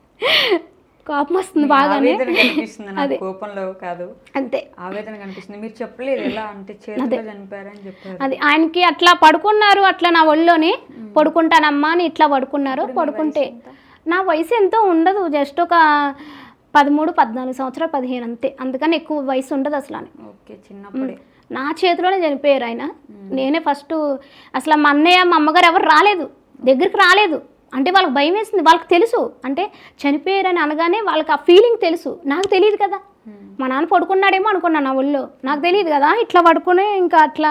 Speaker 2: కోపం వస్తుంది
Speaker 1: మీ
Speaker 2: బాగానే
Speaker 1: ఆవేదన కనిపిస్తుంది నాకు
Speaker 2: అదే.
Speaker 1: కోపంలో కాదు
Speaker 2: అంతే
Speaker 1: ఆవేదన కనిపిస్తుంది మీరు చెప్పలేదు ఎలా అంటే చేతిలో చనిపోయారని చెప్పారు
Speaker 2: అది ఆయనకి అట్లా పడుకున్నారు అట్లా నా ఒళ్ళోని పడుకుంటానమ్మా అని ఇట్లా పడుకున్నారు పడుకుంటే నా వయసు ఎంతో ఉండదు జస్ట్ ఒక పదమూడు పద్నాలుగు సంవత్సరాలు పదిహేను అంతే అందుకని ఎక్కువ వయసు ఉండదు అసలు అని
Speaker 1: ఓకే చిన్నప్పుడే
Speaker 2: నా చేతిలోనే చనిపోయారు ఆయన నేనే ఫస్ట్ అసలు మా అన్నయ్య మా అమ్మగారు ఎవరు రాలేదు దగ్గరికి రాలేదు అంటే వాళ్ళకి భయం వేసింది వాళ్ళకి తెలుసు అంటే చనిపోయారని అనగానే వాళ్ళకి ఆ ఫీలింగ్ తెలుసు నాకు తెలియదు కదా మా నాన్న పడుకున్నాడేమో అనుకున్నాను నా ఒళ్ళో నాకు తెలియదు కదా ఇట్లా పడుకుని ఇంకా అట్లా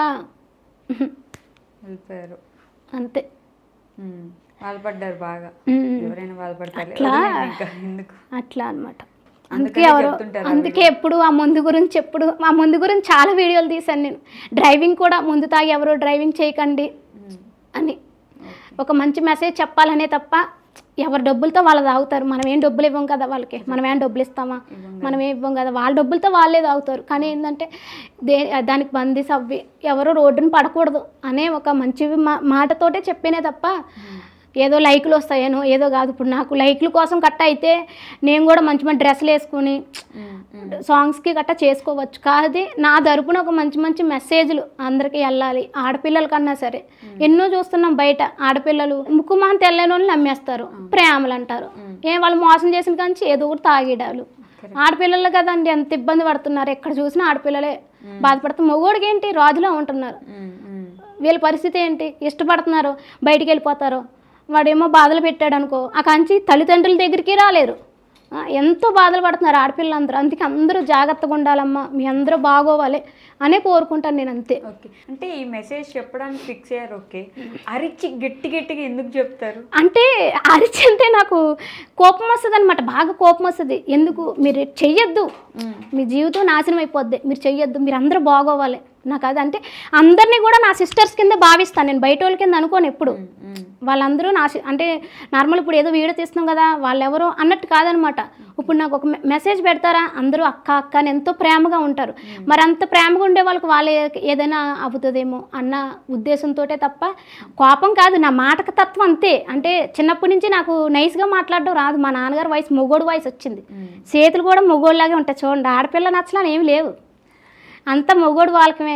Speaker 1: వెళ్ళిపోయారు
Speaker 2: అంతే
Speaker 1: ఉమ్. బాధపడ్డారు బాగా
Speaker 2: ఉమ్.
Speaker 1: ఎవరైనా బాధపడతారు
Speaker 2: అట్లా.
Speaker 1: వదిలేయండి ఇంకా ఎందుకు
Speaker 2: అట్లా అనమాట అందుకే
Speaker 1: అందుకనే
Speaker 2: ఎవరు
Speaker 1: చెప్తుంటారు ఆ
Speaker 2: అందుకే ఎప్పుడు ఆ ముందు గురించి ఎప్పుడు ఆ ముందు గురించి చాలా వీడియోలు తీశాను నేను డ్రైవింగ్ కూడా ముందు తాగి ఎవరు డ్రైవింగ్ చేయకండి అని ఒక మంచి మెసేజ్ చెప్పాలనే తప్ప ఎవరి డబ్బులతో వాళ్ళు తాగుతారు మనం ఏం డబ్బులు ఇవ్వం కదా వాళ్ళకి మనం ఏం డబ్బులు ఇస్తామా మనం ఏం ఇవ్వం కదా వాళ్ళ డబ్బులతో వాళ్ళే తాగుతారు కానీ ఏంటంటే దే దానికి బందీస్ అవ్వి ఎవరు రోడ్డున పడకూడదు అనే ఒక మంచి మా- మాటతోటే చెప్పినే తప్ప ఏదో లైకులు వస్తాయేనో ఏదో కాదు ఇప్పుడు నాకు లైకుల కోసం కట్ట అయితే నేను కూడా మంచి మంచి డ్రెస్సులు వేసుకుని సాంగ్స్కి గట్టా చేసుకోవచ్చు కాదు నా తరపున ఒక మంచి మంచి మెసేజ్లు అందరికీ వెళ్ళాలి ఆడపిల్లల కన్నా సరే ఎన్నో చూస్తున్నాం బయట ఆడపిల్లలు ముక్కుమాన్ తెల్లని వాళ్ళు నమ్మేస్తారు ప్రేమలు అంటారు ఏ వాళ్ళు మోసం చేసిన కాంచి ఏదో ఒకటి తాగిడాలు ఆడపిల్లలు కదండి ఎంత ఇబ్బంది పడుతున్నారు ఎక్కడ చూసినా ఆడపిల్లలే బాధపడుతున్నారు మొగోడికి ఏంటి రాజులో ఉంటున్నారు
Speaker 1: ఉమ్, ఉమ్.
Speaker 2: వీళ్ళ పరిస్థితి ఏంటి ఇష్టపడుతున్నారు బయటికి వెళ్ళిపోతారు వాడేమో బాధలు పెట్టాడు అనుకో ఆ కంచి తల్లిదండ్రుల దగ్గరికి రాలేరు ఆ, ఎంతో బాధలు పడుతున్నారు ఆడపిల్లలందరూ అందుకే అందరూ జాగ్రత్తగా ఉండాలమ్మా మీ అందరూ బాగోవాలి అనే కోరుకుంటాను నేను అంతే
Speaker 1: ఓకే అంటే ఈ మెసేజ్ చెప్పడానికి ఫిక్స్ అయ్యారు ఓకే అరిచి గట్టి గట్టిగా ఎందుకు చెప్తారు
Speaker 2: అంటే అరిచి అంటే నాకు కోపం వస్తుంది అనమాట బాగా కోపం వస్తుంది ఎందుకు మీరు చెయ్యొద్దు మీ జీవితం నాశనం అయిపోద్ది మీరు చెయ్యొద్దు మీరు అందరూ బాగోవాలి నాకు అది అంటే అందరినీ కూడా నా సిస్టర్స్ కింద భావిస్తాను నేను బయట వాళ్ళ కింద అనుకోను ఎప్పుడు వాళ్ళందరూ నా సి- అంటే నార్మల్ ఇప్పుడు ఏదో వీడియో తీస్తున్నాం కదా వాళ్ళెవరో అన్నట్టు కాదనమాట ఇప్పుడు నాకు ఒక మె- మెసేజ్ పెడతారా అందరూ అక్క అక్క అని ఎంతో ప్రేమగా ఉంటారు మరి అంత ప్రేమగా ఉండే వాళ్ళకి వాళ్ళు ఏ- ఏదైనా అవుతుందేమో అన్న ఉద్దేశంతో తప్ప కోపం కాదు నా మాటక తత్వం అంతే అంటే చిన్నప్పటి నుంచి నాకు నైస్గా మాట్లాడడం రాదు మా నాన్నగారు వయసు మొగోడు వయసు వచ్చింది చేతులు కూడా మొగోడులాగే ఉంటాయి చూడండి ఆడపిల్ల నచ్చలని ఏమి లేవు అంత మొగోడు వాళ్ళకమే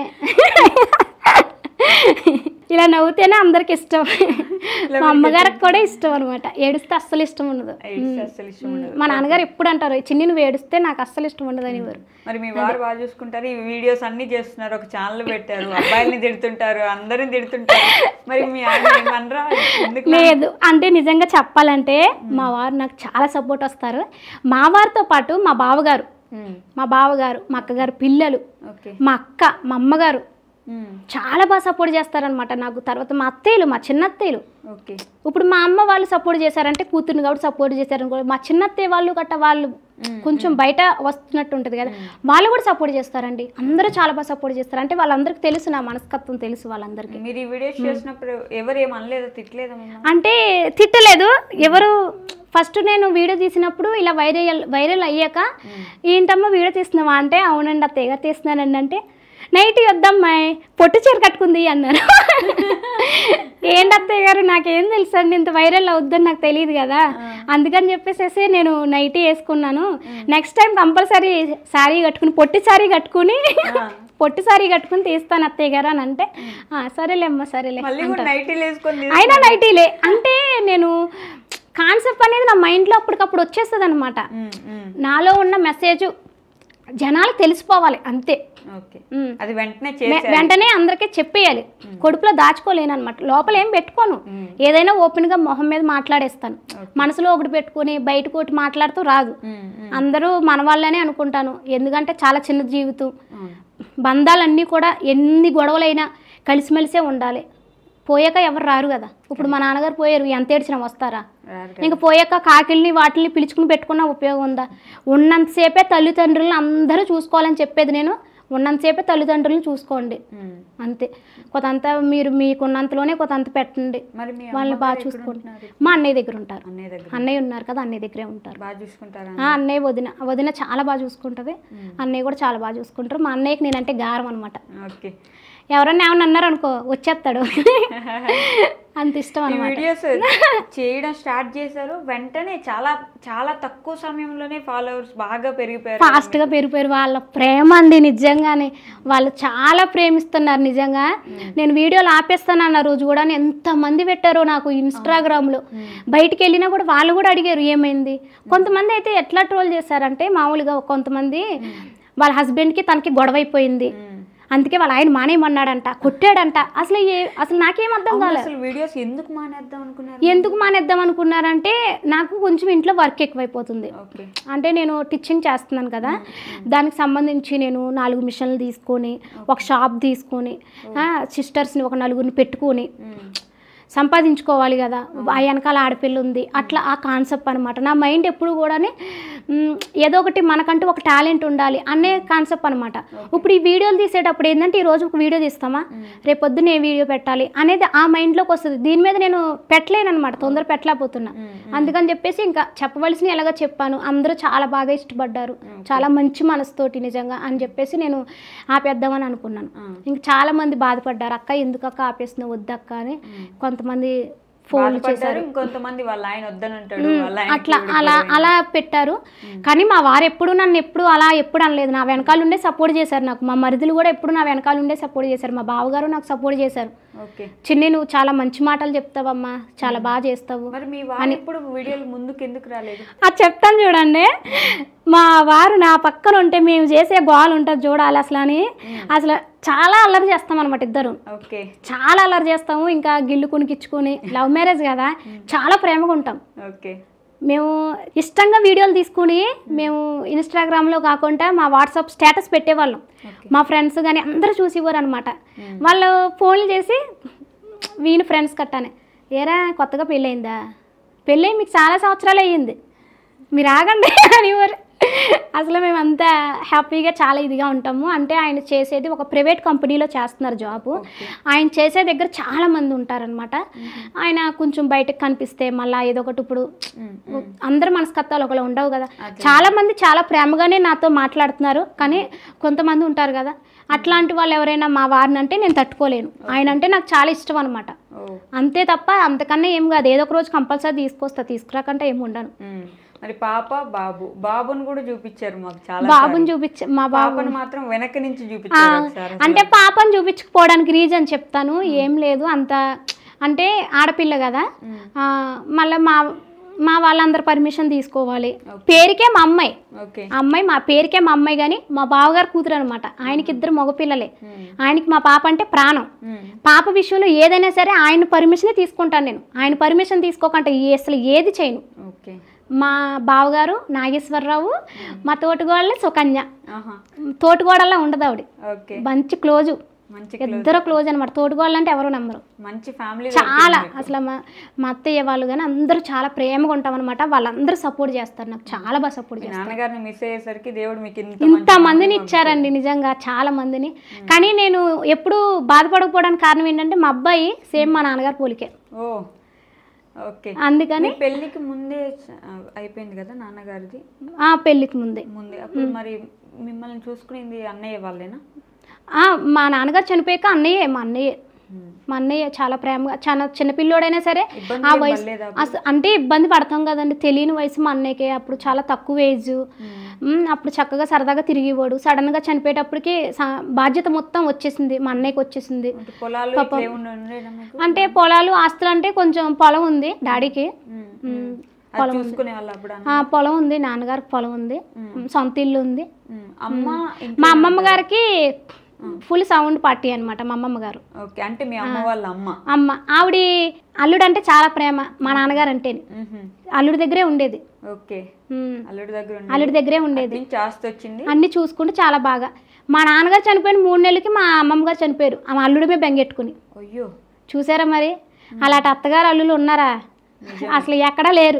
Speaker 2: ఇలా నవ్వుతేనే అందరికి ఇష్టం మా అమ్మగారికి కూడా ఇష్టం అనమాట ఏడుస్తే అస్సలు ఇష్టం ఉండదు
Speaker 1: ఏడిస్తే అస్సలు ఇష్టం ఉండదు.
Speaker 2: మా నాన్నగారు ఎప్పుడు అంటారు చిన్ని నువ్వు ఏడిస్తే నాకు అస్సలు ఇష్టం ఉండదు అనేవారు
Speaker 1: మరి మీ వారు బాగా చూసుకుంటారు ఈ వీడియోస్ అన్ని చేస్తున్నారు ఒక ఛానల్ పెట్టారు అబ్బాయిల్ని తిడుతుంటారు అందరిని తిడుతుంటారు మరి మీ ఆయన ఏమనరా ఎందుకు
Speaker 2: లేదు అంటే నిజంగా చెప్పాలంటే మా వారు నాకు చాలా సపోర్ట్ వస్తారు మా వారితో పాటు మా బావగారు
Speaker 1: ఉమ్,
Speaker 2: మా బావగారు మా అక్కగారు పిల్లలు
Speaker 1: ఓకే
Speaker 2: మా అక్క మా అమ్మగారు
Speaker 1: ఉమ్,
Speaker 2: చాలా బాగా సపోర్ట్ చేస్తారనమాట నాకు తర్వాత మా అత్తయ్యలు మా చిన్న అత్తయ్యలు
Speaker 1: ఓకే
Speaker 2: ఇప్పుడు మా అమ్మ వాళ్ళు సపోర్ట్ చేశారంటే కూతురుని కాబట్టి సపోర్ట్ చేశారనుకో మా చిన్న అత్తయ్య వాళ్ళు గట్ట వాళ్ళు కొంచెం బయట వస్తున్నట్టు ఉంటుంది కదా వాళ్ళు కూడా సపోర్ట్ చేస్తారండి అందరూ చాలా బాగా సపోర్ట్ చేస్తారు అంటే వాళ్ళందరికీ తెలుసు నా మనస్తత్వం తెలుసు వాళ్ళందరికీ
Speaker 1: మీరు ఈ వీడియోస్ చేసినప్పుడు ఎవరు ఏం అనలేదా తిట్టలేదా మిమ్మల్ని?
Speaker 2: అంటే తిట్టలేదు ఎవరు ఫస్ట్ నేను వీడియో తీసినప్పుడు ఇలా వైరల్ వైరల్ అయ్యాక ఏంటమ్మా వీడియో తీస్తున్నావా అంటే అవునండి అత్తయ్య గారు తీస్తున్నానండి అంటే నైట్ వద్దమ్మాయి పొట్టు చీర కట్టుకుంది అన్నారు ఏంటి అత్తయ్య గారు నాకేం తెలుసు అండి ఇంత వైరల్ అవుద్దని నాకు తెలియదు కదా అందుకని చెప్పేసి నేను నైటీ వేసుకున్నాను నెక్స్ట్ టైం కంపల్సరీ శారీ కట్టుకుని పొట్టి శారీ కట్టుకుని పొట్టి శారీ కట్టుకుని తీస్తాను అత్తయ్య గారు అని అంటే "ఆ, సరేలే అమ్మ సరేలే
Speaker 1: మళ్ళీ కూడా నైటీలు వేసుకొని
Speaker 2: అయినా నైటీలే అంటే నేను కాన్సెప్ట్ అనేది నా మైండ్లో అప్పటికప్పుడు వచ్చేస్తుంది అనమాట
Speaker 1: ఉమ్, ఉమ్,
Speaker 2: నాలో ఉన్న మెసేజ్ జనాలకు తెలిసిపోవాలి అంతే
Speaker 1: ఓకే
Speaker 2: ఉమ్.
Speaker 1: అది వెంటనే
Speaker 2: వె-
Speaker 1: చేసి
Speaker 2: వెంటనే అందరికీ చెప్పేయాలి కడుపులో దాచుకోలేను అనమాట లోపల ఏం పెట్టుకోను ఏదైనా ఓపెన్గా మొహం మీద మాట్లాడేస్తాను మనసులో ఒకటి పెట్టుకొని బయటకు ఒకటి మాట్లాడుతూ రాదు అందరూ మన వాళ్ళనే అనుకుంటాను ఎందుకంటే చాలా చిన్న జీవితం బంధాలన్నీ కూడా ఎన్ని గొడవలైనా కలిసిమెలిసే ఉండాలి పోయాక ఎవరు రారు కదా ఇప్పుడు మా నాన్నగారు పోయారు ఎంత ఏడ్చినా వస్తారా ఇంకా పోయాక కాకిల్ని వాటిని పిలుచుకుని పెట్టుకున్న ఉపయోగం ఉందా ఉన్నంతసేపే తల్లిదండ్రులను అందరూ చూసుకోవాలని చెప్పేది నేను ఉన్నంతసేపే తల్లిదండ్రులను చూసుకోండి అంతే కొంతంత మీరు మీకున్నంతలోనే కొంతంత పెట్టండి
Speaker 1: మరి మీ
Speaker 2: వాళ్ళని బాగా
Speaker 1: అమ్మగారు ఎక్కడ
Speaker 2: చూసుకోండి
Speaker 1: ఉంటున్నారు?
Speaker 2: మా అన్నయ్య దగ్గర ఉంటారు
Speaker 1: అన్నయ్య దగ్గర
Speaker 2: అన్నయ్య ఉన్నారు కదా అన్నయ్య దగ్గరే ఉంటారు
Speaker 1: బాగా చూసుకుంటారా
Speaker 2: ఆ, అన్నయ్య వదిన వదిన చాలా బాగా చూసుకుంటుంది అన్నయ్య కూడా చాలా బాగా చూసుకుంటారు మా అన్నయ్యకి నేనంటే గారం అనమాట
Speaker 1: ఓకే
Speaker 2: ఎవరన్నా ఏమన్నా అన్నారు అనుకో వచ్చేస్తాడు అంత ఇష్టం
Speaker 1: ఈ
Speaker 2: అనమాట
Speaker 1: వీడియోస్ చేయడం స్టార్ట్ చేశారు వెంటనే చాలా చాలా తక్కువ సమయంలోనే ఫాలోవర్స్ బాగా పెరిగిపోయారు
Speaker 2: ఫాస్ట్గా పెరిగిపోయారు వాళ్ళ ప్రేమ అండి నిజంగానే వాళ్ళు చాలా ప్రేమిస్తున్నారు నిజంగా నేను వీడియోలు ఆపేస్తాను అన్న రోజు కూడా ఎంతమంది పెట్టారో నాకు ఇన్స్టాగ్రామ్లో బయటికి వెళ్ళినా కూడా వాళ్ళు కూడా అడిగారు ఏమైంది కొంతమంది అయితే ఎట్లా ట్రోల్ చేశారంటే మామూలుగా కొంతమంది వాళ్ళ హస్బెండ్కి తనకి గొడవ అయిపోయింది అందుకే వాళ్ళ ఆయన మానేయమన్నాడంట కొట్టాడంట అసలు ఏ అసలు నాకేం అర్థం
Speaker 1: అవును,
Speaker 2: కాలేదు
Speaker 1: అసలు వీడియోస్ ఎందుకు మానేద్దాం అనుకున్నారు
Speaker 2: ఎందుకు మానేద్దాం అనుకున్నారంటే నాకు కొంచెం ఇంట్లో వర్క్ ఎక్కువైపోతుంది
Speaker 1: ఓకే
Speaker 2: అంటే నేను టీచింగ్ చేస్తున్నాను కదా దానికి సంబంధించి నేను నాలుగు మిషన్లు తీసుకొని ఒక షాప్ తీసుకొని సిస్టర్స్ని ఒక నలుగురిని పెట్టుకొని సంపాదించుకోవాలి కదా ఆ వెనకాల ఆడపిల్ల ఉంది అట్లా ఆ కాన్సెప్ట్ అనమాట నా మైండ్ ఎప్పుడు కూడా ఏదో ఒకటి మనకంటూ ఒక టాలెంట్ ఉండాలి అనే కాన్సెప్ట్ అనమాట ఇప్పుడు ఈ వీడియోలు తీసేటప్పుడు ఏంటంటే ఈ రోజు ఒక వీడియో తీస్తామా రేపొద్దున ఏ వీడియో పెట్టాలి అనేది ఆ మైండ్లోకి వస్తుంది దీని మీద నేను పెట్టలేను అనమాట తొందర పెట్టలేకపోతున్నా అందుకని చెప్పేసి ఇంకా చెప్పవలసిన ఎలాగో చెప్పాను అందరూ చాలా బాగా ఇష్టపడ్డారు చాలా మంచి మనసుతోటి నిజంగా అని చెప్పేసి నేను ఆపేద్దామని అనుకున్నాను ఇంకా చాలా మంది బాధపడ్డారు అక్క ఎందుకు అక్క ఆపేస్తున్నావు వద్దక్క అని కొంతమంది ఫోన్లు
Speaker 1: బాధపడ్డారు
Speaker 2: చేశారు
Speaker 1: ఇంకొంతమంది వాళ్ళ ఆయన వద్దని అంటాడు వాళ్ళ ఆయన
Speaker 2: అట్లా అలా అలా పెట్టారు కానీ మా వారు ఎప్పుడు నన్ను ఎప్పుడు అలా ఎప్పుడు అనలేదు నా వెనకాల ఉండే సపోర్ట్ చేశారు నాకు మా మరిదులు కూడా ఎప్పుడు నా వెనకాల ఉండే సపోర్ట్ చేశారు మా బావగారు నాకు సపోర్ట్ చేశారు
Speaker 1: ఓకే
Speaker 2: చిన్ని నువ్వు చాలా మంచి మాటలు చెప్తావమ్మా చాలా బాగా చేస్తావు
Speaker 1: మరి మీ వాళ్ళు ఎప్పుడు వీడియోలు ముందుకు ఎందుకు రాలేదు
Speaker 2: అది చెప్తాను చూడండి మా వారు నా పక్కన ఉంటే మేము చేసే గోల్ ఉంటుంది చూడాలి అసలు అని అసలు చాలా అల్లరి చేస్తాం అనమాట ఇద్దరు
Speaker 1: ఓకే
Speaker 2: చాలా అల్లరి చేస్తాము ఇంకా గిల్లు కునికిచ్చుకొని లవ్ మ్యారేజ్ కదా చాలా ప్రేమగా ఉంటాం
Speaker 1: ఓకే
Speaker 2: మేము ఇష్టంగా వీడియోలు తీసుకుని మేము ఇన్స్టాగ్రామ్లో కాకుండా మా వాట్సాప్ స్టేటస్ పెట్టేవాళ్ళం మా ఫ్రెండ్స్ కానీ అందరూ చూసేవారు అనమాట వాళ్ళు ఫోన్లు చేసి వీని ఫ్రెండ్స్ కట్టానే ఏరా కొత్తగా పెళ్ళయిందా పెళ్ళి మీకు చాలా సంవత్సరాలు అయ్యింది మీరు ఆగండి అనేవారు అసలు మేమంతా హ్యాపీగా చాలా ఇదిగా ఉంటాము అంటే ఆయన చేసేది ఒక ప్రైవేట్ కంపెనీలో చేస్తున్నారు జాబు ఆయన చేసే దగ్గర చాలా మంది ఉంటారనమాట ఆయన కొంచెం బయటకు కనిపిస్తే మళ్ళీ ఏదో ఒకటి ఇప్పుడు అందరు మనస్కత్వాలు ఒకళ్ళు ఉండవు కదా చాలా మంది చాలా ప్రేమగానే నాతో మాట్లాడుతున్నారు కానీ కొంతమంది ఉంటారు కదా అట్లాంటి వాళ్ళు ఎవరైనా మా వారిని అంటే నేను తట్టుకోలేను ఆయన అంటే నాకు చాలా ఇష్టం అనమాట
Speaker 1: ఓ
Speaker 2: అంతే తప్ప అంతకన్నా ఏం కాదు ఏదో ఒక రోజు కంపల్సరీ తీసుకొస్తా తీసుకురాకంటే ఏం ఉండను
Speaker 1: ఉమ్. మరి పాప బాబు బాబుని కూడా చూపించారు మాకు చాలా
Speaker 2: బాబుని చూపించ మా బాబు
Speaker 1: పాపను మాత్రం వెనక నుంచి చూపించారు ఒకసారి
Speaker 2: అంటే పాపని చూపించకపోవడానికి రీజన్ చెప్తాను ఏం లేదు అంత అంటే ఆడపిల్ల కదా ఆ, మళ్ళీ మా మా వాళ్ళందరు పర్మిషన్ తీసుకోవాలి పేరుకే మా అమ్మాయి
Speaker 1: ఓకే
Speaker 2: ఆ అమ్మాయి మా పేరుకే మా అమ్మాయి కానీ మా బావగారు కూతురు అనమాట ఆయనకి ఇద్దరు మగపిల్లలే ఆయనకి మా పాప అంటే ప్రాణం పాప విషయంలో ఏదైనా సరే ఆయన పర్మిషనే తీసుకుంటాను నేను ఆయన పర్మిషన్ తీసుకోకుండా ఏ- అసలు ఏది చేయను
Speaker 1: ఓకే
Speaker 2: మా బావగారు నాగేశ్వరరావు మా తోటిగోళ్ళ సుకన్య
Speaker 1: ఆహా
Speaker 2: తోటిగోడల్లా ఉండదు ఆవిడ
Speaker 1: ఓకే
Speaker 2: మంచి క్లోజు
Speaker 1: మంచి
Speaker 2: ఇద్దరు క్లోజ్ అనమాట తోడుకోవాలి అంటే ఎవరు నమ్మరు
Speaker 1: మంచి ఫ్యామిలీ
Speaker 2: చాలా అసలు మా మా అత్తయ్య వాళ్ళు కానీ అందరూ చాలా ప్రేమగా ఉంటాం అనమాట వాళ్ళందరూ సపోర్ట్ చేస్తారు నాకు చాలా బాగా సపోర్ట్ చేస్తారు
Speaker 1: నాన్నగారిని మిస్ అయ్యేసరికి దేవుడు మీకు ఇంత
Speaker 2: ఇంత మందిని ఇచ్చారండి నిజంగా చాలా మందిని కానీ నేను ఎప్పుడు బాధపడకపోవడానికి కారణం ఏంటంటే మా అబ్బాయి సేమ్ మా నాన్నగారు పోలికే
Speaker 1: ఓ ఓకే
Speaker 2: అందుకని
Speaker 1: మీ పెళ్ళికి ముందే చ- అయిపోయింది కదా నాన్నగారిది
Speaker 2: ఆ పెళ్ళికి ముందే
Speaker 1: ముందే అప్పుడు మరి మిమ్మల్ని చూసుకునేది అన్నయ్య వాళ్ళేనా
Speaker 2: ఆ, మా నాన్నగారు చనిపోయాక అన్నయ్యే మా అన్నయ్య మా అన్నయ్య చాలా ప్రేమగా చాలా చిన్నపిల్లోడైనా సరే
Speaker 1: ఇబ్బంది
Speaker 2: ఆ
Speaker 1: ఏం
Speaker 2: వయసు
Speaker 1: పడలేదా
Speaker 2: అస- అంటే ఇబ్బంది పడతాం కదండి తెలియని వయసు మా అన్నయ్యకి అప్పుడు చాలా తక్కువ ఏజ్ మ్, అప్పుడు చక్కగా సరదాగా తిరిగివాడు సడన్గా చనిపోయేటప్పటికి స- బాధ్యత మొత్తం వచ్చేసింది మా అన్నయ్యకి వచ్చేసింది
Speaker 1: అంటే పొలాలు ఇట్లా ఏముండ ఉండేనా మీకు
Speaker 2: అంటే పొలాలు ఆస్తులు అంటే కొంచెం పొలం ఉంది డాడీకి
Speaker 1: ఉమ్,
Speaker 2: మ్,
Speaker 1: అది చూసుకునే వాళ్ళు అప్పుడు అన్న
Speaker 2: ఆ, పొలం ఉంది నాన్నగారికి పొలం ఉంది సొంత ఇల్లు ఉంది
Speaker 1: ఉమ్, అమ్మ
Speaker 2: మా అమ్మమ్మ గారికి ఫుల్ సౌండ్ పార్టీ అనమాట మా అమ్మమ్మ గారు
Speaker 1: ఓకే అంటే మీ అమ్మ వాళ్ళ అమ్మ
Speaker 2: అమ్మ ఆవిడ అల్లుడు అంటే చాలా ప్రేమ మా నాన్నగారు అంటే
Speaker 1: మ్మ్హ్మ్.
Speaker 2: అల్లుడి దగ్గరే ఉండేది
Speaker 1: ఓకే
Speaker 2: ఉమ్,
Speaker 1: అల్లుడి దగ్గర ఉండి
Speaker 2: అల్లుడి దగ్గరే ఉండేది
Speaker 1: నుంచి ఆస్తి వచ్చింది
Speaker 2: అన్ని చూసుకుంటే చాలా బాగా మా నాన్నగారు చనిపోయిన మూడు నెలలకి మా అమ్మమ్మ గారు చనిపోయారు ఆమె అల్లుడిమే బెంగెట్టుకుని
Speaker 1: అయ్యో
Speaker 2: చూసారా మరి అలాంటి అత్తగారు అల్లులు ఉన్నారా అసలు ఎక్కడా లేరు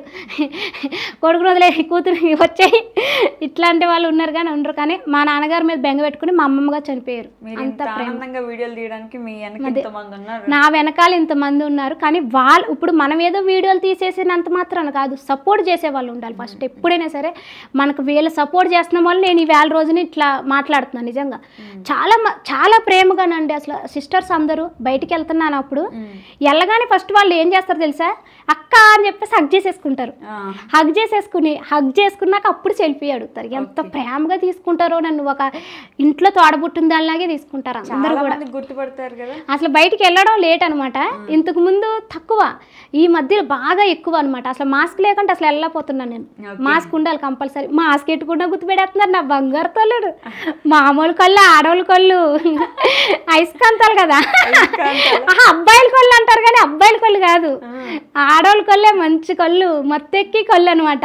Speaker 2: కొడుకు వదిలే కూతురు వచ్చాయి ఇట్లాంటి వాళ్ళు ఉన్నారు కానీ ఉండరు కానీ మా నాన్నగారి మీద బెంగ పెట్టుకుని మా అమ్మమ్మ గారు చనిపోయారు
Speaker 1: మీరు
Speaker 2: అంత
Speaker 1: ఇంత
Speaker 2: ప్రేమ
Speaker 1: ఆనందంగా వీడియోలు తీయడానికి మీ వెనక ఇంతమంది ఉన్నారు
Speaker 2: నా వెనకాల ఇంతమంది ఉన్నారు కానీ వాళ్ళు ఇప్పుడు మనం ఏదో వీడియోలు తీసేసినంత మాత్రాన కాదు సపోర్ట్ చేసే వాళ్ళు ఉండాలి ఫస్ట్ ఎప్పుడైనా సరే మనకు వీళ్ళు సపోర్ట్ చేస్తున్న వాళ్ళు నేను ఈ వేల రోజున ఇట్లా మాట్లాడుతున్నాను నిజంగా చాలా మ- చాలా ప్రేమగానండి అసలు సిస్టర్స్ అందరూ బయటికి వెళ్తున్నాను అప్పుడు వెళ్ళగానే ఫస్ట్ వాళ్ళు ఏం చేస్తారు తెలుసా అక్క అని చెప్పేసి హగ్ చేసేసుకుంటారు
Speaker 1: ఆ,
Speaker 2: హగ్ చేసేసుకుని హగ్ చేసుకున్నాక అప్పుడు సెల్ఫీ అడుగుతారు ఎంత ప్రేమగా తీసుకుంటారో నన్ను ఒక ఇంట్లో తోడబుట్టిన దానిలాగే తీసుకుంటారు అందరూ
Speaker 1: చాలా
Speaker 2: కూడా
Speaker 1: మంది గుర్తుపడతారు కదా
Speaker 2: అసలు బయటికి వెళ్ళడం లేట్ అనమాట ఇంతకు ముందు తక్కువ ఈ మధ్యలో బాగా ఎక్కువ అనమాట అసలు మాస్క్ లేకుండా అసలు వెళ్ళలేకపోతున్నాను నేను
Speaker 1: Okay.
Speaker 2: మాస్క్ ఉండాలి కంపల్సరీ మాస్క్ ఎట్టుకుండా గుర్తుపెడేస్తున్నారు నా బంగారు తల్లుడు మామూలు కళ్ళు ఆడవాళ్ళ కళ్ళు ఐస్కాంతాలు కదా ఆహా, అబ్బాయిల కళ్ళు అంటారు కానీ అబ్బాయిల కళ్ళు కాదు ఆడవాళ్ళ కళ్ళే మంచి కళ్ళు మత్తెక్కి కళ్ళు అనమాట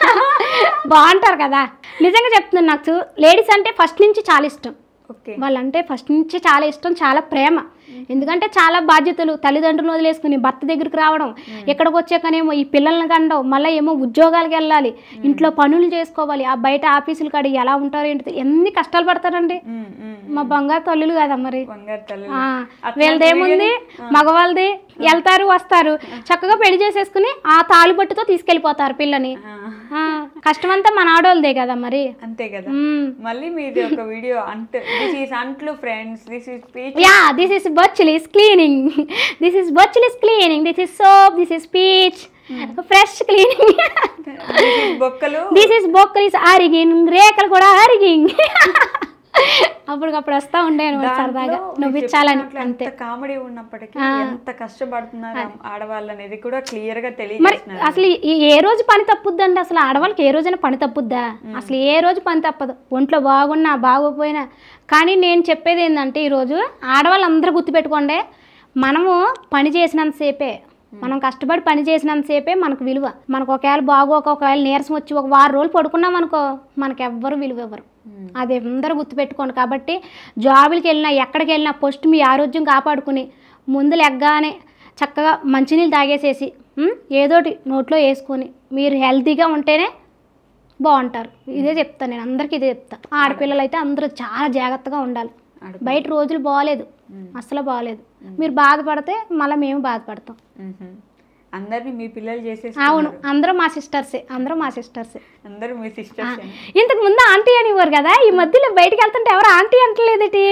Speaker 2: బాగుంటారు కదా నిజంగా చెప్తున్నాను నాకు లేడీస్ అంటే ఫస్ట్ నుంచి చాలా ఇష్టం
Speaker 1: ఓకే
Speaker 2: వాళ్ళంటే ఫస్ట్ నుంచి చాలా ఇష్టం చాలా ప్రేమ ఎందుకంటే చాలా బాధ్యతలు తల్లిదండ్రులు వదిలేసుకుని భర్త దగ్గరికి రావడం ఇక్కడికి వచ్చాకనేమో ఈ పిల్లల్ని కండవు మళ్ళీ ఏమో ఉద్యోగాలకు వెళ్ళాలి ఇంట్లో పనులు చేసుకోవాలి ఆ బయట ఆఫీసులు కాడ ఎలా ఉంటారో ఏంటి ఎన్ని కష్టాలు పడతారండి
Speaker 1: ఉమ్, ఉమ్.
Speaker 2: మా బంగారు తల్లులు కదా మరి
Speaker 1: బంగారు తల్లి
Speaker 2: ఆ, వీళ్ళదేముంది మగవాళ్ళది వెళ్తారు వస్తారు చక్కగా పెళ్లి చేసేసుకుని ఆ తాళిబొట్టుతో తీసుకెళ్ళిపోతారు పిల్లని ఆ, కష్టమంతా మన ఆడోళ్ళదే కదా మరి
Speaker 1: అంతే కదా
Speaker 2: మ్మ్.
Speaker 1: మళ్ళీ మీది ఒక వీడియో అంట్ దిస్ ఈస్ అంట్లు friends this is speech
Speaker 2: Yeah, this is Botulis cleaning. this is Botulis cleaning. This is soap. This is peach. Fresh cleaning.
Speaker 1: This is బొక్కలు
Speaker 2: this is Bokulis అరిగింగ్ రేఖలు కూడా అరిగింగ్ అప్పటికప్పుడు వస్తా ఉండే అనమాట సరదాగా నువ్వు ఇచ్చాలని అంతే
Speaker 1: ఎంత కామెడీ ఉన్నప్పటికీ ఎంత కష్టపడుతున్నారు ఆడవాళ్ళు అనేది కూడా క్లియర్ గా
Speaker 2: మరి
Speaker 1: తెలియజేస్తున్నారు
Speaker 2: అసలు ఈ- ఏ రోజు పని తప్పుద్దండి అసలు ఆడవాళ్ళకి ఏ రోజైనా పని తప్పుద్దా అసలు ఏ రోజు పని తప్పదు ఒంట్లో బాగున్నా బాగోపోయినా కానీ నేను చెప్పేది ఏంటంటే ఈరోజు ఆడవాళ్ళు అందరూ గుర్తుపెట్టుకోండి మనము పని చేసినంతసేపే మనం కష్టపడి పని చేసినంతసేపే మనకు విలువ మనకు ఒకవేళ బాగోక ఒకవేళ నీరసం వచ్చి ఒక వారం రోజులు పడుకున్నాం అనుకో మనకు ఎవ్వరు విలువ ఇవ్వరు అది అందరూ గుర్తుపెట్టుకోండి కాబట్టి జాబులకి వెళ్ళినా ఎక్కడికి వెళ్ళినా ఫస్ట్ మీ ఆరోగ్యం కాపాడుకుని ముందు లెగ్గానే చక్కగా మంచినీళ్ళు తాగేసేసి ఉమ్, ఏదోటి నోట్లో వేసుకొని మీరు హెల్తీగా ఉంటేనే బాగుంటారు ఇదే చెప్తాను నేను అందరికీ ఇదే చెప్తా ఆడపిల్లలు అయితే అందరూ చాలా జాగ్రత్తగా ఉండాలి
Speaker 1: ఆడపిల్ల.
Speaker 2: బయట రోజులు బాగాలేదు అసలు బాగాలేదు మీరు బాధపడితే మళ్ళీ మేము బాధపడతాం
Speaker 1: మ్మ్. అందరినీ మీ పిల్లలు చేసేసి
Speaker 2: అవును అందరూ మా సిస్టర్సే అందరూ మా సిస్టర్సే
Speaker 1: అందరూ మీ సిస్టర్స్
Speaker 2: ఇంతకు ముందు ఆంటీ అనేవారు కదా ఈ మధ్యలో బయటికి వెళ్తుంటే ఎవరు ఆంటీ అంటలేదేటి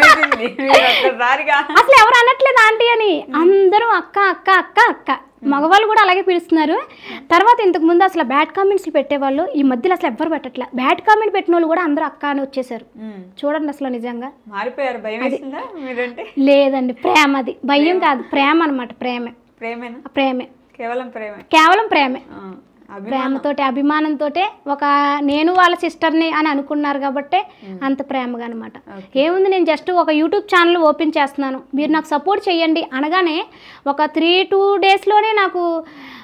Speaker 1: ఒక్కసారిగా
Speaker 2: అసలు ఎవరు అనట్లేదు ఆంటీ అని అందరూ అక్క అక్క అక్క అక్క మగవాళ్ళు కూడా అలాగే పిలుస్తున్నారు తర్వాత ఇంతకు ముందు అసలు బ్యాడ్ కామెంట్స్ పెట్టేవాళ్ళు ఈ మధ్యలో అసలు ఎవ్వరు పెట్టట్లే బ్యాడ్ కామెంట్ పెట్టిన వాళ్ళు కూడా అందరూ అక్క అని వచ్చేసారు
Speaker 1: మ్మ్.
Speaker 2: చూడండి అసలు నిజంగా
Speaker 1: మారిపోయారు భయం వేసిందా మీరంటే
Speaker 2: లేదండి ప్రేమ అది భయం కాదు ప్రేమ అనమాట ప్రేమే
Speaker 1: ప్రేమేనా
Speaker 2: ప్రేమే
Speaker 1: కేవలం ప్రేమే
Speaker 2: కేవలం ప్రేమే
Speaker 1: ఆ, అభి
Speaker 2: ప్రేమతోటి అభిమానంతో ఒక నేను వాళ్ళ సిస్టర్ని అని అనుకున్నారు కాబట్టి అంత ప్రేమగా అనమాట ఏముంది నేను జస్ట్ ఒక యూట్యూబ్ ఛానల్ ఓపెన్ చేస్తున్నాను మీరు నాకు సపోర్ట్ చేయండి అనగానే ఒక త్రీ టూ డేస్లోనే నాకు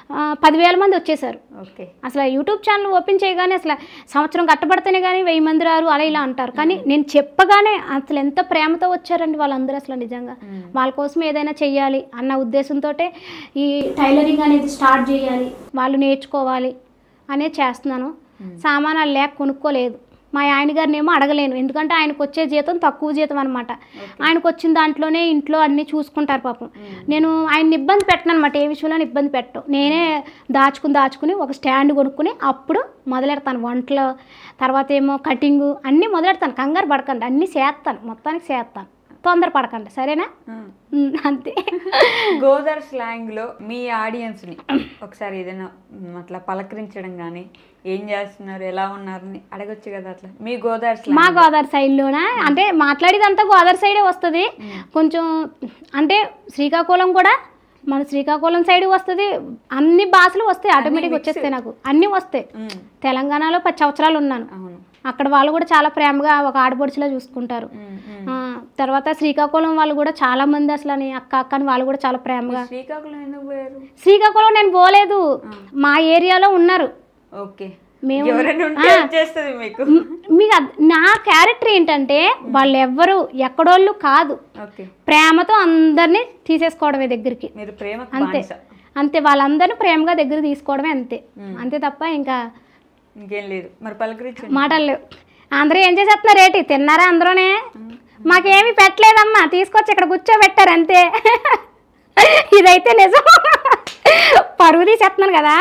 Speaker 2: ఆ, పదివేల మంది వచ్చేసారు
Speaker 1: ఓకే
Speaker 2: అసలు యూట్యూబ్ ఛానల్ ఓపెన్ చేయగానే అసలు సంవత్సరం కట్టబడితేనే కానీ వెయ్యి మంది రారు అలా ఇలా అంటారు కానీ నేను చెప్పగానే అసలు ఎంత ప్రేమతో వచ్చారండి వాళ్ళందరూ అసలు నిజంగా వాళ్ళ కోసం ఏదైనా చెయ్యాలి అన్న ఉద్దేశంతో ఈ టైలరింగ్ అనేది స్టార్ట్ చేయాలి వాళ్ళు నేర్చుకోవాలి అనేది చేస్తున్నాను సామానాలు లేక కొనుక్కోలేదు మా ఆయన గారిని ఏమో అడగలేను ఎందుకంటే ఆయనకు వచ్చే జీతం తక్కువ జీతం అనమాట ఆయనకు వచ్చిన దాంట్లోనే ఇంట్లో అన్నీ చూసుకుంటారు పాపం నేను ఆయన్ని ఇబ్బంది పెట్టను అనమాట ఏ విషయంలో ఇబ్బంది పెట్టను నేనే దాచుకుని దాచుకుని ఒక స్టాండ్ కొనుక్కుని అప్పుడు మొదలెడతాను వంటలు తర్వాత ఏమో కటింగు అన్నీ మొదలెడతాను కంగారు పడకండి అన్నీ చేస్తాను మొత్తానికి చేస్తాను తొందర పడకండి సరేనా ఉమ్, అంతే
Speaker 1: గోదావరి స్లాంగ్ లో మీ ఆడియన్స్ ని ఒకసారి ఏదైనా మ్, అట్లా పలకరించడం కానీ ఏం చేస్తున్నారు ఎలా ఉన్నారని అడగొచ్చు కదా అట్లా మీ గోదావరి
Speaker 2: మా
Speaker 1: స్లాంగ్
Speaker 2: గోదావరి సైడ్లోనా అంటే మాట్లాడేదంతా గోదావరి సైడే వస్తుంది కొంచెం అంటే శ్రీకాకుళం కూడా మన శ్రీకాకుళం సైడ్ వస్తుంది అన్ని భాషలు వస్తాయి ఆటోమేటిక్ వచ్చేస్తాయి నాకు అన్నీ వస్తాయి తెలంగాణలో పది సంవత్సరాలు ఉన్నాను
Speaker 1: అవును
Speaker 2: అక్కడ వాళ్ళు కూడా చాలా ప్రేమగా ఒక ఆడపడుచులా చూసుకుంటారు
Speaker 1: ఉమ్, ఉమ్.
Speaker 2: ఆ, తర్వాత శ్రీకాకుళం వాళ్ళు కూడా చాలా మంది అసలు అని అక్క అక్క అని వాళ్ళు కూడా చాలా ప్రేమగా
Speaker 1: శ్రీకాకుళం ఎందుకు పోయారు
Speaker 2: శ్రీకాకుళం నేను పోలేదు మా ఏరియాలో ఉన్నారు
Speaker 1: ఓకే
Speaker 2: మేము
Speaker 1: ఎవరైనా ఉంటే వచ్చేస్తుంది మీకు
Speaker 2: మ్, మీకు అద్- నా క్యారెక్టర్ ఏంటంటే వాళ్ళు ఎవ్వరు ఎక్కడోళ్ళు కాదు
Speaker 1: ఓకే
Speaker 2: ప్రేమతో అందరినీ తీసేసుకోవడమే దగ్గరికి
Speaker 1: మీరు ప్రేమ
Speaker 2: అంతే
Speaker 1: బానిస
Speaker 2: అంతే వాళ్ళందరినీ ప్రేమగా దగ్గర తీసుకోవడమే అంతే అంతే తప్ప ఇంకా
Speaker 1: ఇంకేం లేదు మరి పలకరించండి
Speaker 2: మాటలు లేవు అందరూ ఏం చేసేస్తున్నారు ఏంటి తిన్నారా అందరూనే మాకేమీ పెట్టలేదమ్మా తీసుకొచ్చి ఇక్కడ కూర్చోబెట్టారు అంతే ఇదైతే నిజం పరుగు తీసేస్తున్నాను కదా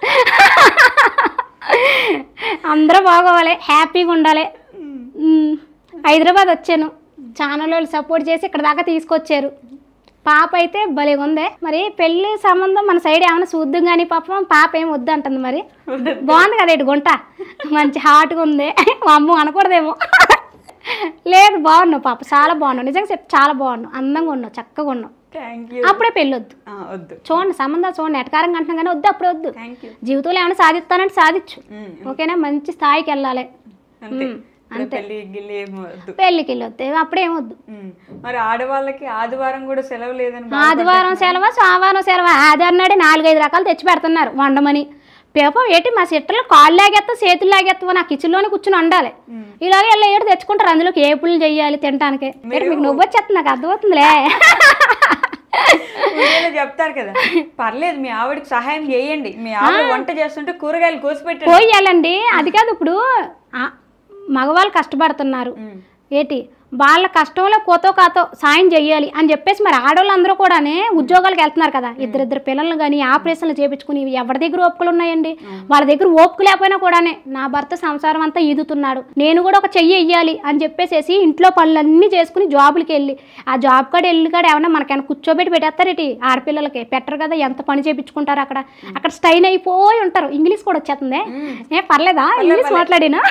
Speaker 2: అందరూ బాగోవాలి హ్యాపీగా ఉండాలి ఉమ్, హైదరాబాద్ వచ్చాను ఛానల్ వాళ్ళు సపోర్ట్ చేసి ఇక్కడ దాకా తీసుకొచ్చారు పాప అయితే భలేగా ఉంది మరి పెళ్లి సంబంధం మన సైడ్ ఏమైనా చూద్దాం కానీ పాపం పాప ఏం వద్దు అంటుంది మరి బాగుంది కదా ఇటు గుంట మంచి హాట్గా ఉంది మా అమ్మ అనకూడదేమో లేదు బాగున్నావు పాప చాలా బాగున్నావు నిజంగా చెప్పి చాలా బాగున్నావు అందంగా ఉన్నావు చక్కగా ఉన్నావు
Speaker 1: థ్యాంక్ యూ
Speaker 2: అప్పుడే పెళ్ళి వద్దు
Speaker 1: వద్దు
Speaker 2: చూడండి సంబంధాలు చూడండి ఎటకారంగా అంటున్నాం కానీ వద్దు అప్పుడే వద్దు
Speaker 1: థ్యాంక్ యూ
Speaker 2: జీవితంలో ఏమైనా సాధిస్తానంటే సాధించు ఓకేనా మంచి స్థాయికి వెళ్ళాలి
Speaker 1: అంతే
Speaker 2: ఉమ్,
Speaker 1: ఇప్పుడు పెళ్లి గిల్లి ఏం వద్దు
Speaker 2: పెళ్ళికి వెళ్ళొద్దు అప్పుడేం వద్దు
Speaker 1: ఉమ్. మరి ఆడవాళ్ళకి ఆదివారం కూడా సెలవు లేదని బాధ-
Speaker 2: ఆదివారం సెలవు సోమవారం సెలవు ఆదివారం నాడే నాలుగైదు రకాలు తెచ్చి పెడుతున్నారు వండమని పేపం ఏంటి మా సిట్టలు కాళ్ళు లాగేస్తా చేతులు లాగేస్తావు నా కిచెన్లోనే కూర్చుని వండాలి ఇలాగే వెళ్ళి ఏడు తెచ్చుకుంటారు అందులోకి ఏపులు చెయ్యాలి తినడానికి ఏంటి మీకు నువ్వు వచ్చేస్తుంది నాకు అర్థమవుతుందిలే
Speaker 1: వీడియోలో చెప్తారు కదా పర్లేదు మీ ఆవిడకి సహాయం చేయండి మీ ఆవిడ వంట చేస్తుంటే కూరగాయలు కోసి పెట్టండి
Speaker 2: పోయాలండి అది కాదు ఇప్పుడు ఆ, మగవాళ్ళు కష్టపడుతున్నారు ఏంటి వాళ్ళ కష్టంలో కోతో కాతో సాయం చెయ్యాలి అని చెప్పేసి మరి ఆడవాళ్ళందరూ కూడానే ఉద్యోగాలకు వెళ్తున్నారు కదా ఇద్దరిద్దరు పిల్లల్ని కానీ ఆపరేషన్లు చేపించుకుని ఎవరి దగ్గర ఓపికలు ఉన్నాయండి వాళ్ళ దగ్గర ఓపిక లేకపోయినా కూడానే నా భర్త సంసారం అంతా ఈదుతున్నాడు నేను కూడా ఒక చెయ్యి వెయ్యాలి అని చెప్పేసేసి ఇంట్లో పనులన్నీ చేసుకుని జాబులకి వెళ్ళి ఆ జాబ్ కాడ వెళ్ళి కాడ ఏమన్నా మనకైనా కూర్చోబెట్టి పెట్టేస్తారేటి ఆడపిల్లలకి పెట్టరు కదా ఎంత పని చేపించుకుంటారు అక్కడ అక్కడ స్టైన్ అయిపోయి ఉంటారు ఇంగ్లీష్ కూడా వచ్చేస్తుంది ఏ పర్లేదా ఇంగ్లీష్ మాట్లాడినా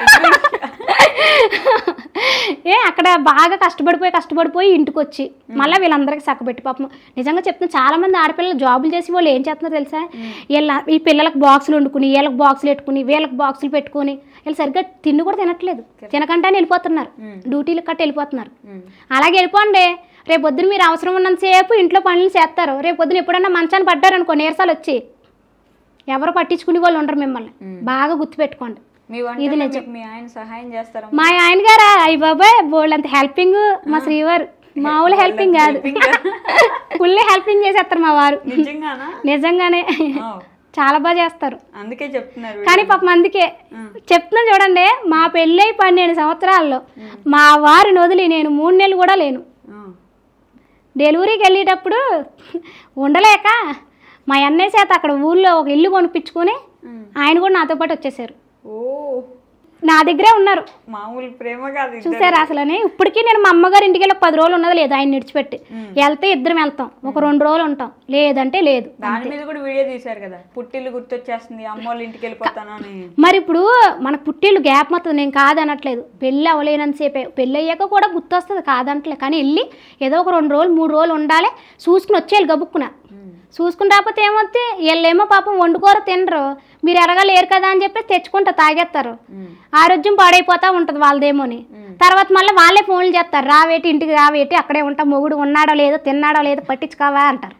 Speaker 2: ఏ అక్కడ బాగా కష్టపడిపోయి కష్టపడిపోయి ఇంటికి వచ్చి మళ్ళీ వీళ్ళందరికీ చక్కబెట్టి పాపం నిజంగా చెప్తున్నా చాలా మంది ఆడపిల్లలు జాబులు చేసి వాళ్ళు ఏం చేస్తున్నారు తెలుసా వీళ్ళ ఈ పిల్లలకు బాక్సులు వండుకుని వీళ్ళకి బాక్సులు పెట్టుకుని వీళ్ళకి బాక్సులు పెట్టుకుని వీళ్ళు సరిగ్గా తిండి కూడా తినట్లేదు తినకంటే వెళ్ళిపోతున్నారు డ్యూటీలకు కట్టి వెళ్ళిపోతున్నారు అలాగే వెళ్ళిపోండి రేపు పొద్దున మీరు అవసరం ఉన్నంతసేపు ఇంట్లో పనులు చేస్తారు రేపు పొద్దున ఎప్పుడన్నా మంచాన్ని పడ్డారనుకో నీరసాలు వచ్చి ఎవరు పట్టించుకునే వాళ్ళు ఉండరు మిమ్మల్ని బాగా గుర్తుపెట్టుకోండి
Speaker 1: మీ వంటలో మీకు మీ ఆయన సహాయం చేస్తారా
Speaker 2: మా ఆయన గారా అయ్యి బాబాయ్ బోల్డ్ అంత హెల్పింగ్ మా శ్రీవారు మామూలు హెల్పింగ్ కాదు ఫుల్ హెల్పింగ్ చేసేస్తారు మా వారు
Speaker 1: నిజంగానా
Speaker 2: నిజంగానే
Speaker 1: ఓ,
Speaker 2: చాలా బాగా చేస్తారు
Speaker 1: అందుకే చెప్తున్నారు
Speaker 2: కానీ పాపం అందుకే చెప్తున్నా చూడండి మా పెళ్ళై పన్నెండు సంవత్సరాల్లో మా వారిని వదిలి నేను మూడు నెలలు కూడా లేను
Speaker 1: ఆ,
Speaker 2: డెలివరీకి వెళ్ళేటప్పుడు ఉండలేక మా అన్నయ్య చేత అక్కడ ఊళ్ళో ఒక ఇల్లు కొనిపించుకొని
Speaker 1: ఉమ్.
Speaker 2: ఆయన కూడా నాతో పాటు వచ్చేసారు
Speaker 1: ఓ
Speaker 2: నా దగ్గరే ఉన్నారు
Speaker 1: మామూలు ప్రేమ కాదు ఇది.
Speaker 2: చూసారా అసలని ఇప్పటికీ నేను మా అమ్మగారి ఇంటికి వెళ్ళి ఒక పది రోజులు ఉన్నది లేదు ఆయన విడిచిపెట్టి వెళ్తే ఇద్దరం వెళ్తాం ఒక రెండు రోజులు ఉంటాం లేదంటే లేదు
Speaker 1: దాని మీద కూడా వీడియో తీశారు కదా పుట్టిల్లు గుర్తొచ్చేస్తుంది అమ్మోళ్ళ ఇంటికి వెళ్ళిపోతాను అని
Speaker 2: మరి ఇప్పుడు మన పుట్టిళ్ళు గ్యాప్ మొత్తం నేను కాదనట్లేదు పెళ్ళి అవ్వలేనంతసేపే పెళ్ళి అయ్యాక కూడా గుర్తొస్తుంది కాదంటలే కానీ వెళ్ళి ఏదో ఒక రెండు రోజులు మూడు రోజులు ఉండాలి చూసుకుని వచ్చేయాలి గబుక్కున చూసుకుని రాకపోతే ఏమొద్ది వీళ్ళేమో పాపం వండుకోరు తినరు మీరు ఎరగలేరు కదా అని చెప్పి తెచ్చుకుంటా తాగేస్తారు ఆరోగ్యం పాడైపోతా ఉంటుంది వాళ్ళదేమోని తర్వాత మళ్ళీ వాళ్ళే ఫోన్లు చేస్తారు రావేటి ఇంటికి రావేటి అక్కడే ఉంటా మొగుడు ఉన్నాడో లేదో తిన్నాడో లేదో పట్టించుకోవా అంటారు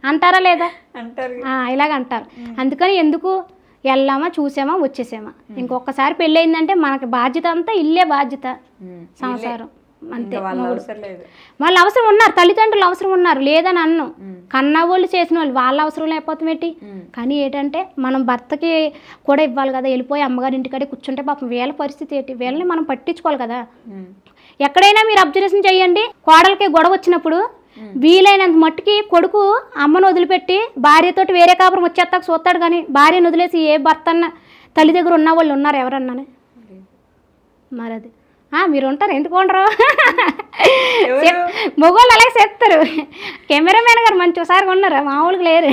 Speaker 2: అంటారా లేదా
Speaker 1: అంటారు
Speaker 2: ఆ, ఇలాగ అంటారు అందుకని ఎందుకు వెళ్ళామా చూసామా వచ్చేసామా ఇంకొకసారి పెళ్ళి అయిందంటే మనకి బాధ్యత అంతా ఇల్లే బాధ్యత
Speaker 1: ఉమ్.
Speaker 2: సంసారం అంతే
Speaker 1: ఇంకా వాళ్ళ
Speaker 2: మొగుడు.
Speaker 1: అవసరం లేదు
Speaker 2: వాళ్ళు అవసరం ఉన్నారు తల్లిదండ్రులు అవసరం ఉన్నారు లేదని అన్ను కన్నా వాళ్ళు చేసిన వాళ్ళు వాళ్ళ అవసరం లేకపోతే ఏంటి
Speaker 1: ఉమ్.
Speaker 2: కానీ ఏంటంటే మనం భర్తకి కూడా ఇవ్వాలి కదా వెళ్ళిపోయి అమ్మగారి ఇంటికాడే కూర్చుంటే పాపం వీళ్ళ పరిస్థితి ఏంటి వీళ్ళని మనం పట్టించుకోవాలి కదా
Speaker 1: ఉమ్.
Speaker 2: ఎక్కడైనా మీరు అబ్జర్వేషన్ చేయండి కోడలకి గొడవ వచ్చినప్పుడు వీలైనంత మట్టుకి కొడుకు అమ్మను వదిలిపెట్టి భార్యతోటి వేరే కాపురం వచ్చేస్తాక చూస్తాడు కానీ భార్యను వదిలేసి ఏ భర్త అన్న తల్లి దగ్గర ఉన్న వాళ్ళు ఉన్నారు ఎవరన్నానే మరి అది ఆ, మీరు ఉంటారు ఎందుకు ఉండరు
Speaker 1: ఎవరు?
Speaker 2: మొగోళ్ళు అలాగే చేస్తారు కెమెరామెన్ గారు మంచి ఒకసారి ఉన్నారు మామూలుగా లేరు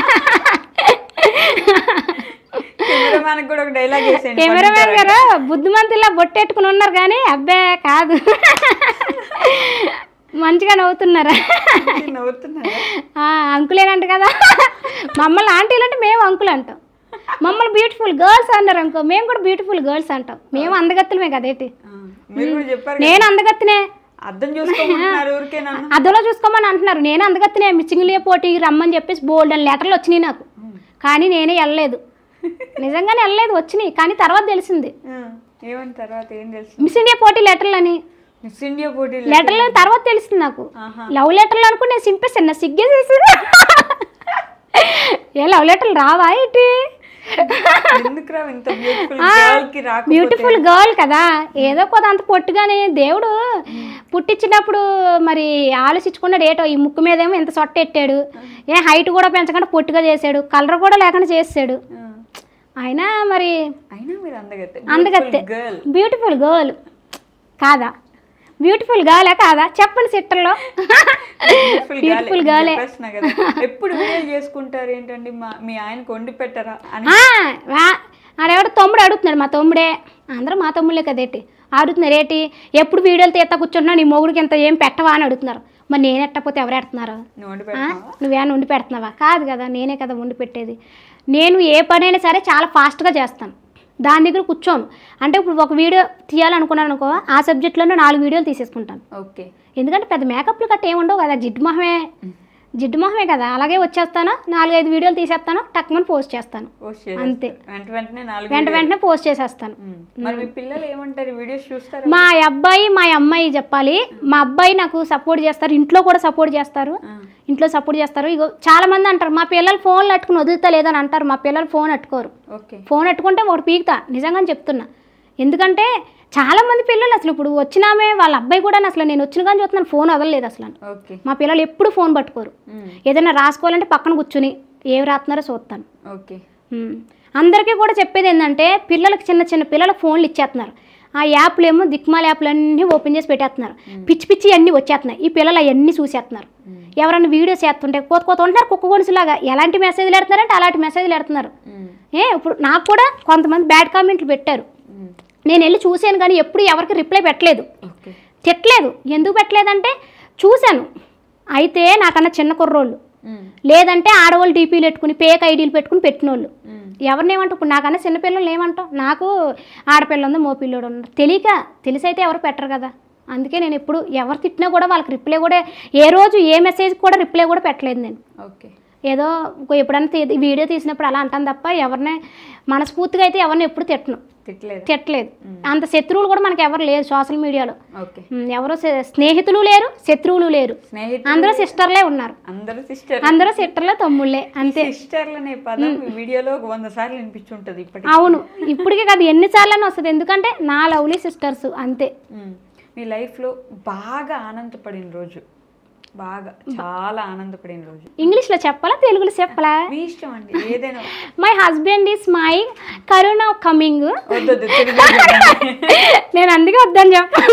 Speaker 1: కెమెరామ్యాన్ కూడా ఒక డైలాగ్ వేసేయండి
Speaker 2: కెమెరామెన్ గారు బుద్ధిమంతుల్లా బొట్టెట్టుకుని ఉన్నారు కానీ అబ్బే కాదు మంచిగా నవ్వుతున్నారా
Speaker 1: పండుగ నవ్వుతున్నారా
Speaker 2: ఆ, అంకులేనంట కదా మమ్మల్ని ఆంటీలు అంటే మేము అంకులు అంటాం మమ్మల్ని బ్యూటిఫుల్ గర్ల్స్ అన్నారు అనుకో మేము కూడా బ్యూటిఫుల్ గర్ల్స్ అంటాం మేము అందగత్తులమే కదేటి
Speaker 1: ఆ, మీరు కూడా చెప్పారు కదా,
Speaker 2: నేను అందగత్తినే
Speaker 1: అర్థం చూసుకోమంటున్నారు ఊరికే నన్ను
Speaker 2: అదోలో చూసుకోమని అంటున్నారు నేను అందగత్తినే మిచ్చింగ్లే పోటీకి రమ్మని చెప్పేసి బోల్డ్ అని లెటర్లు వచ్చినాయి నాకు కానీ నేనే వెళ్ళలేదు నిజంగానే వెళ్ళలేదు వచ్చినాయి కానీ తర్వాత తెలిసింది
Speaker 1: ఆ, ఏమని తర్వాత ఏం తెలుసు
Speaker 2: మిస్ ఇండియా పోటీ లెటర్లు అని
Speaker 1: మిస్ ఇండియా పోటీ
Speaker 2: లెటర్లు తర్వాత తెలిసింది నాకు
Speaker 1: ఆహా.
Speaker 2: లవ్ లెటర్లు అనుకుని నేను సింపేసాను నా సిగ్గేసేసి ఏ లవ్ లెటర్లు రావా ఏంటి
Speaker 1: ఎందుకు రా ఇంత బ్యూటిఫుల్ గర్ల్ కి రాకపోతే
Speaker 2: బ్యూటిఫుల్ గర్ల్ కదా ఏదో కొంత అంత పొట్టుగానే దేవుడు పుట్టించినప్పుడు మరి ఆలోచించుకున్నాడు ఏటో ఈ ముక్కు మీదేమో ఇంత సొట్ట ఎట్టాడు ఏ హైట్ కూడా పెంచకుండా పొట్టుగా చేశాడు కలర్ కూడా లేకుండా చేసాడు
Speaker 1: ఆ,
Speaker 2: అయినా మరి
Speaker 1: అయినా మీరు అందగత్తే
Speaker 2: అందగత్తే
Speaker 1: గర్ల్
Speaker 2: బ్యూటిఫుల్ గర్ల్ కాదా బ్యూటిఫుల్ గర్లే కాదా చెప్పండి సిట్టర్లో
Speaker 1: బ్యూటిఫుల్
Speaker 2: Beautiful girl ఏ.
Speaker 1: చెప్పేస్తున్నా కదా ఎప్పుడు వీడియో చేసుకుంటారు ఏంటండి మా మీ ఆయనకు వండి పెట్టరా అని
Speaker 2: ఆ, వా- ఆడెవడో తమ్ముడు అడుగుతున్నాడు మా తమ్ముడే అందరూ మా తమ్ముళ్ళే కదేటి అడుగుతున్నారు ఏంటి ఎప్పుడు వీడియోలు తీస్తా కూర్చుంటున్నా నీ మొగుడికి ఇంత ఏం పెట్టవా అని అడుగుతున్నారు మరి నేను ఎట్టకపోతే ఎవరు ఎడుతున్నారు
Speaker 1: నువ్వు వండి
Speaker 2: ఆ?
Speaker 1: పెడతావా
Speaker 2: నువ్వేమైనా వండి పెడుతున్నావా కాదు కదా నేనే కదా వండి పెట్టేది నేను ఏ పనైనా సరే చాలా ఫాస్ట్గా చేస్తాను దాని దగ్గర కూర్చోను అంటే ఇప్పుడు ఒక వీడియో తీయాలనుకున్నాను అనుకో ఆ సబ్జెక్ట్లోనే నాలుగు వీడియోలు తీసేసుకుంటాను
Speaker 1: ఓకే
Speaker 2: ఎందుకంటే పెద్ద మేకప్లు కట్ట ఏమి ఉండవు కదా జిడ్డు మొహమే జిడ్డు మొహమే కదా అలాగే వచ్చేస్తాను నాలుగైదు వీడియోలు తీసేస్తాను టక్మని పోస్ట్ చేస్తాను
Speaker 1: పోస్ట్
Speaker 2: అంతే.
Speaker 1: వెంట వెంటనే నాలుగు
Speaker 2: వెంట వెంటనే పోస్ట్ చేసేస్తాను
Speaker 1: ఉమ్. మరి మీ పిల్లలు ఏమంటారు వీడియోస్ చూస్తారా
Speaker 2: మా అబ్బాయి మా అమ్మాయి చెప్పాలి మా అబ్బాయి నాకు సపోర్ట్ చేస్తారు ఇంట్లో కూడా సపోర్ట్ చేస్తారు
Speaker 1: ఆ.
Speaker 2: ఇంట్లో సపోర్ట్ చేస్తారు ఇగో చాలా మంది అంటారు మా పిల్లలు ఫోన్లు అట్టుకుని వదులుతా లేదని అంటారు మా పిల్లలు ఫోన్ అట్టుకోరు
Speaker 1: ఓకే
Speaker 2: ఫోన్ అట్టుకుంటే ఒకటి పీకుతా నిజంగా చెప్తున్నా ఎందుకంటే చాలా మంది పిల్లలు అసలు ఇప్పుడు వచ్చినామే వాళ్ళ అబ్బాయి కూడా అసలు నేను వచ్చిన కానీ చూస్తున్నాను ఫోన్ వదలలేదు అసలు
Speaker 1: ఓకే
Speaker 2: మా పిల్లలు ఎప్పుడు ఫోన్ పట్టుకోరు
Speaker 1: ఉమ్.
Speaker 2: ఏదైనా రాసుకోవాలంటే పక్కన కూర్చుని ఏమి రాస్తున్నారో చూస్తాను
Speaker 1: ఓకే
Speaker 2: ఉమ్. అందరికీ కూడా చెప్పేది ఏంటంటే పిల్లలకి చిన్న చిన్న పిల్లలకు ఫోన్లు ఇచ్చేస్తున్నారు ఆ యాప్లు ఏమో దిక్మాల యాప్లు అన్నీ ఓపెన్ చేసి పెట్టేస్తున్నారు పిచ్చి పిచ్చి అన్నీ వచ్చేస్తున్నాయి ఈ పిల్లలు అవన్నీ చూసేస్తున్నారు ఎవరైనా వీడియోస్ చేస్తుంటే కోత కోత ఉంటున్నారు కుక్క కొనుసులాగా ఎలాంటి మెసేజ్లు పెడుతున్నారంటే అలాంటి మెసేజ్లు పెడుతున్నారు
Speaker 1: ఉమ్.
Speaker 2: ఏ ఇప్పుడు నాకు కూడా కొంతమంది బ్యాడ్ కామెంట్లు పెట్టారు
Speaker 1: ఉమ్.
Speaker 2: నేను వెళ్ళి చూశాను కానీ ఎప్పుడు ఎవరికి రిప్లై పెట్టలేదు
Speaker 1: ఓకే
Speaker 2: తిట్టలేదు ఎందుకు పెట్టలేదంటే చూశాను అయితే నాకన్నా చిన్న కుర్రోళ్ళు
Speaker 1: ఉమ్.
Speaker 2: లేదంటే ఆడవాళ్ళు డీపీలు పెట్టుకుని పేక్ ఐడీలు పెట్టుకుని పెట్టినోళ్ళు
Speaker 1: ఉమ్.
Speaker 2: ఎవరిని ఏమంటావు ఇప్పుడు నాకన్నా చిన్నపిల్లలు ఏమంటావు నాకు ఆడపిల్ల ఉంది మోపిల్లోడు ఉన్నారు తెలియక తెలిసైతే ఎవరు పెట్టరు కదా అందుకే నేను ఎప్పుడు ఎవరు తిట్టినా కూడా వాళ్ళకి రిప్లై కూడా ఏ రోజు ఏ మెసేజ్ కూడా రిప్లై కూడా పెట్టలేదు నేను
Speaker 1: ఓకే
Speaker 2: ఏదో ఇంకో ఎప్పుడైనా తీ- వీడియో తీసినప్పుడు అలా అంటాను తప్ప ఎవరిని మనస్ఫూర్తిగా అయితే ఎవరిని ఎప్పుడు తిట్టను
Speaker 1: తిట్టలేదు
Speaker 2: తిట్టలేదు అంత శత్రువులు కూడా మనకి ఎవరు లేరు సోషల్ మీడియాలో
Speaker 1: ఓకే
Speaker 2: ఉమ్, ఎవరు శ- స్నేహితులు లేరు శత్రువులు లేరు
Speaker 1: స్నేహితులు
Speaker 2: అందరూ సిస్టర్లే ఉన్నారు
Speaker 1: అందరూ సిస్టర్
Speaker 2: అందరూ సిస్టర్లే తమ్ముళ్ళే అంతే
Speaker 1: సిస్టర్లు అనే పదం ఈ వీడియోలో ఒక వంద సార్లు వినిపించుంటది ఇప్పటికి
Speaker 2: అవును ఇప్పటికే కాదు ఎన్నిసార్లు వస్తుంది ఎందుకంటే నా లవ్లీ సిస్టర్స్ అంతే
Speaker 1: ఉమ్. మీ లైఫ్లో బాగా ఆనందపడిన రోజు బాగా చాలా ఆనందపడిన రోజు
Speaker 2: ఇంగ్లీష్లో చెప్పాలా తెలుగులో చెప్పాలా
Speaker 1: మీ ఇష్టం అండి ఏదైనా
Speaker 2: my husband is my corona coming
Speaker 1: వద్దు వద్దు, తెలుగులో చెప్పండి.
Speaker 2: నేను అందుకే వద్దని చెప్పాను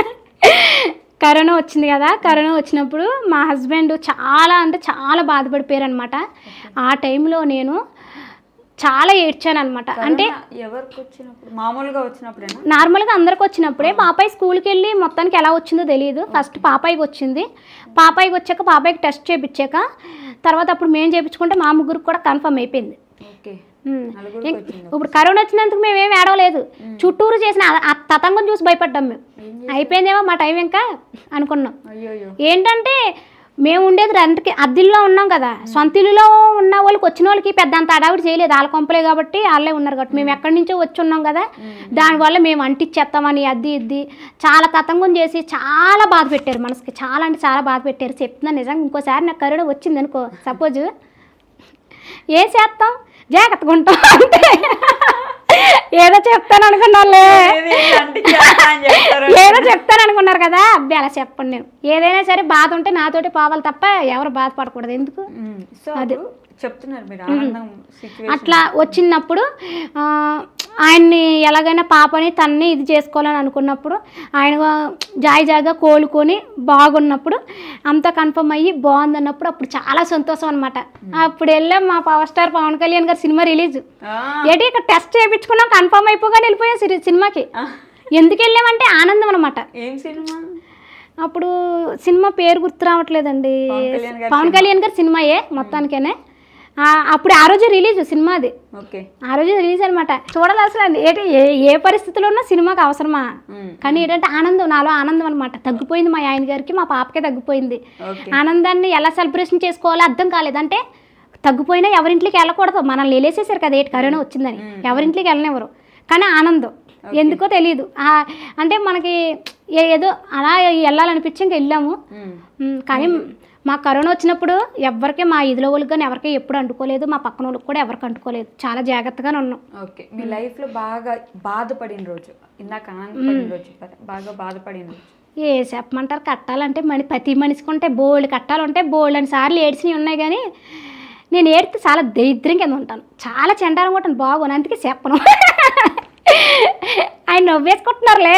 Speaker 2: కరోనా వచ్చింది కదా కరోనా వచ్చినప్పుడు మా హస్బెండ్ చాలా అంటే చాలా బాధపడిపోయారు అనమాట ఆ టైంలో నేను చాలా ఏడ్చాను అనమాట అంటే
Speaker 1: కరోనా ఎవరికి వచ్చినప్పుడు మామూలుగా వచ్చినప్పుడేనా
Speaker 2: నార్మల్గా అందరికి వచ్చినప్పుడే పాపాయి స్కూల్కి వెళ్ళి మొత్తానికి ఎలా వచ్చిందో తెలియదు ఫస్ట్ పాపాయికి వచ్చింది పాపాయికి వచ్చాక పాపాయికి టెస్ట్ చేయించాక తర్వాత అప్పుడు మేము చేయించుకుంటే మా ముగ్గురికి కూడా కన్ఫర్మ్ అయిపోయింది
Speaker 1: ఓకే
Speaker 2: ఉమ్.
Speaker 1: నలుగురికి
Speaker 2: ఇంక-
Speaker 1: వచ్చింది
Speaker 2: ఇప్పుడు కరోనా వచ్చినందుకు మేము ఏం ఏడవలేదు చుట్టూరు చేసిన ఆ- ఆ తతంగం చూసి భయపడ్డాం మేము అయిపోయిందేమో మా టైం ఇంకా అనుకున్నాం
Speaker 1: అయ్యో అయ్యో
Speaker 2: ఏంటంటే మేము ఉండేది రెంట్కి అద్దెల్లో ఉన్నాం కదా సొంత ఇల్లులో ఉన్న వాళ్ళకి వచ్చిన వాళ్ళకి పెద్ద అంత అడావిడి చేయలేదు వాళ్ళ కొంపలే కాబట్టి వాళ్ళే ఉన్నారు కాబట్టి మేము ఎక్కడి నుంచో వచ్చి ఉన్నాం కదా దానివల్ల మేము అంటిచ్చేస్తామని అద్ది ఇద్ది చాలా తతంగం చేసి చాలా బాధ పెట్టారు మనసుకి చాలా అంటే చాలా బాధ పెట్టారు చెప్తున్నాను నిజంగా ఇంకోసారి నాకు కరుణ వచ్చింది అనుకో సపోజ్ ఏం చేస్తాం జాగ్రత్తగా ఉంటాం అంతే ఏదో చెప్తాను అనుకున్నాలే
Speaker 1: ఏది అంటించేస్తా అని చెప్తారు.
Speaker 2: ఏదో చెప్తాను అనుకున్నారు కదా అబ్బాయి అలా చెప్పండి నేను ఏదైనా సరే బాధ ఉంటే నాతోటి పోవాలి తప్ప ఎవరు బాధపడకూడదు ఎందుకు
Speaker 1: ఉమ్, సో అప్పుడు చెప్తున్నారు మీరు ఆనందం సిచ్యువేషన్
Speaker 2: అట్లా వచ్చినప్పుడు ఆ, ఆయన్ని ఎలాగైనా పాపని తన్ని ఇది చేసుకోవాలని అనుకున్నప్పుడు ఆయన జాయి జాయిగా కోలుకొని బాగున్నప్పుడు అంతా కన్ఫర్మ్ అయ్యి బాగుందన్నప్పుడు అప్పుడు చాలా సంతోషం అనమాట అప్పుడు వెళ్ళాం మా పవర్ స్టార్ పవన్ కళ్యాణ్ గారి సినిమా రిలీజ్ ఏంటి ఇక్కడ టెస్ట్ చేయించుకున్నాం కన్ఫర్మ్ అయిపోగానే వెళ్ళిపోయాం సిరి- సినిమాకి ఎందుకు వెళ్ళామంటే ఆనందం అనమాట
Speaker 1: ఏం సినిమా
Speaker 2: అప్పుడు సినిమా పేరు గుర్తు రావట్లేదండి
Speaker 1: పవన్ కళ్యాణ్ గారి
Speaker 2: పవన్ కళ్యాణ్ గారి సినిమాయే మొత్తానికేనే ఆ, అప్పుడు ఆ రోజు రిలీజ్ సినిమా అది
Speaker 1: ఓకే
Speaker 2: ఆ రోజు రిలీజ్ అనమాట చూడాలి అసలు అది ఏంటి ఏ ఏ పరిస్థితిలో ఉన్నా సినిమాకి అవసరమా
Speaker 1: ఉమ్,
Speaker 2: కానీ ఏంటంటే ఆనందం నాలో ఆనందం అనమాట తగ్గిపోయింది మా ఆయన గారికి మా పాపకే తగ్గిపోయింది
Speaker 1: ఓకే
Speaker 2: ఆనందాన్ని ఎలా సెలబ్రేషన్ చేసుకోవాలో అర్థం కాలేదు అంటే తగ్గిపోయినా ఎవరింట్లోకి వెళ్ళకూడదు మనల్ని వెళ్ళేసేసారు కదా ఏంటి కరోనా వచ్చిందని ఎవరింట్లోకి వెళ్ళనివ్వరు కానీ ఆనందం ఎందుకో తెలియదు ఆ, అంటే మనకి ఏ- ఏదో అలా వెళ్ళాలనిపించి ఇంక వెళ్ళాము
Speaker 1: ఉమ్,
Speaker 2: ఉమ్, కానీ మా కరోనా వచ్చినప్పుడు ఎవరికి మా ఇదిలో వాళ్ళకి కానీ ఎవరికి ఎప్పుడు అంటుకోలేదు మా పక్కన వాళ్ళకి కూడా ఎవరికి అంటుకోలేదు చాలా జాగ్రత్తగానే ఉన్నాం
Speaker 1: ఓకే మీ లైఫ్ లో బాగా బాధపడిన రోజు ఇందాక ఆనందపడిన రోజు చెప్పారు బాగా బాధపడిన రోజు
Speaker 2: ఏ చెప్పమంటారు కట్టాలంటే మన ప్రతి మనిషికి ఉంటే బోల్డ్ కట్టాలంటే బోల్డ్ అని సార్లు ఏడ్చినవి ఉన్నాయి కానీ నేను ఏడితే చాలా దరిద్రం కింద ఉంటాను చాలా చెండారం ఉంటాను బాగోను అందుకే చెప్పను ఆయన నవ్వేసుకుంటున్నారులే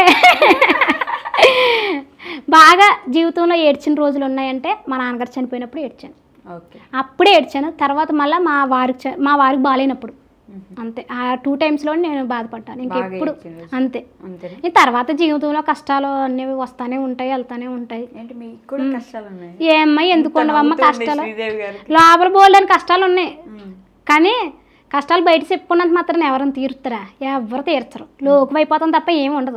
Speaker 2: బాగా జీవితంలో ఏడ్చిన రోజులు ఉన్నాయంటే మా నాన్నగారు చనిపోయినప్పుడు ఏడ్చాను
Speaker 1: ఓకే
Speaker 2: అప్పుడే ఏడ్చాను తర్వాత మళ్ళీ మా వారికి చ- మా వారికి బాగాలేనప్పుడు అంతే ఆ టూ టైమ్స్లో నేను బాధపడ్డాను
Speaker 1: బాగా
Speaker 2: ఇంకెప్పుడు
Speaker 1: ఏడ్చిన రోజు.
Speaker 2: అంతే
Speaker 1: అంతేనా
Speaker 2: ఈ తర్వాత జీవితంలో కష్టాలు అన్నీ వస్తానే ఉంటాయి వెళ్తానే ఉంటాయి
Speaker 1: ఏంటి మీకు కూడా కష్టాలు ఉన్నాయి
Speaker 2: ఏ అమ్మాయి ఎందుకు ఉండవమ్మ
Speaker 1: నవ్వుతుంది
Speaker 2: కష్టాలు
Speaker 1: శ్రీదేవి గారికి
Speaker 2: లోపల బోల్డని కష్టాలు ఉన్నాయి
Speaker 1: ఉమ్,
Speaker 2: కానీ కష్టాలు బయట చెప్పుకున్నంత మాత్రం ఎవరైనా తీరుతారా ఎవరు తీర్చరు లోకం అయిపోతాం తప్ప ఏమి ఉండదు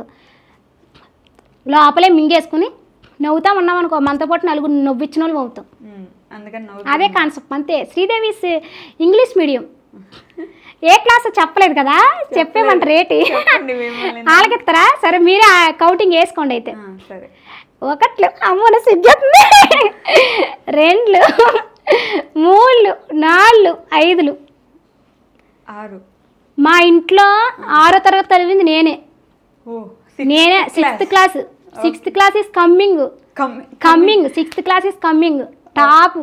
Speaker 2: లోపలే మింగేసుకుని నవ్వుతా ఉన్నాం అనుకో మనతో పాటు నలుగురు నవ్విచ్చిన వాళ్ళు అవుతాం
Speaker 1: ఉమ్, అందుకని నవ్వు
Speaker 2: అదే కాన్సెప్ట్ అంతే శ్రీదేవి ఇంగ్లీష్ మీడియం ఏ క్లాస్ చెప్పలేదు కదా చెప్పేమంటారు రేటి
Speaker 1: చెప్పండి మిమ్మల్ని
Speaker 2: వాళ్ళకి ఇస్తారా సరే మీరే ఆ కౌంటింగ్ వేసుకోండి అయితే
Speaker 1: ఆ, సరే
Speaker 2: ఒకట్లు అమ్మన సిద్ధవుతుంది రెండ్లు మూళ్ళు నాలుగు ఐదులు
Speaker 1: ఆరు
Speaker 2: మా ఇంట్లో ఆరో తరగతి చదివింది నేనే
Speaker 1: ఓ
Speaker 2: నేనే sixth class sixth class is coming
Speaker 1: come
Speaker 2: coming sixth class is coming top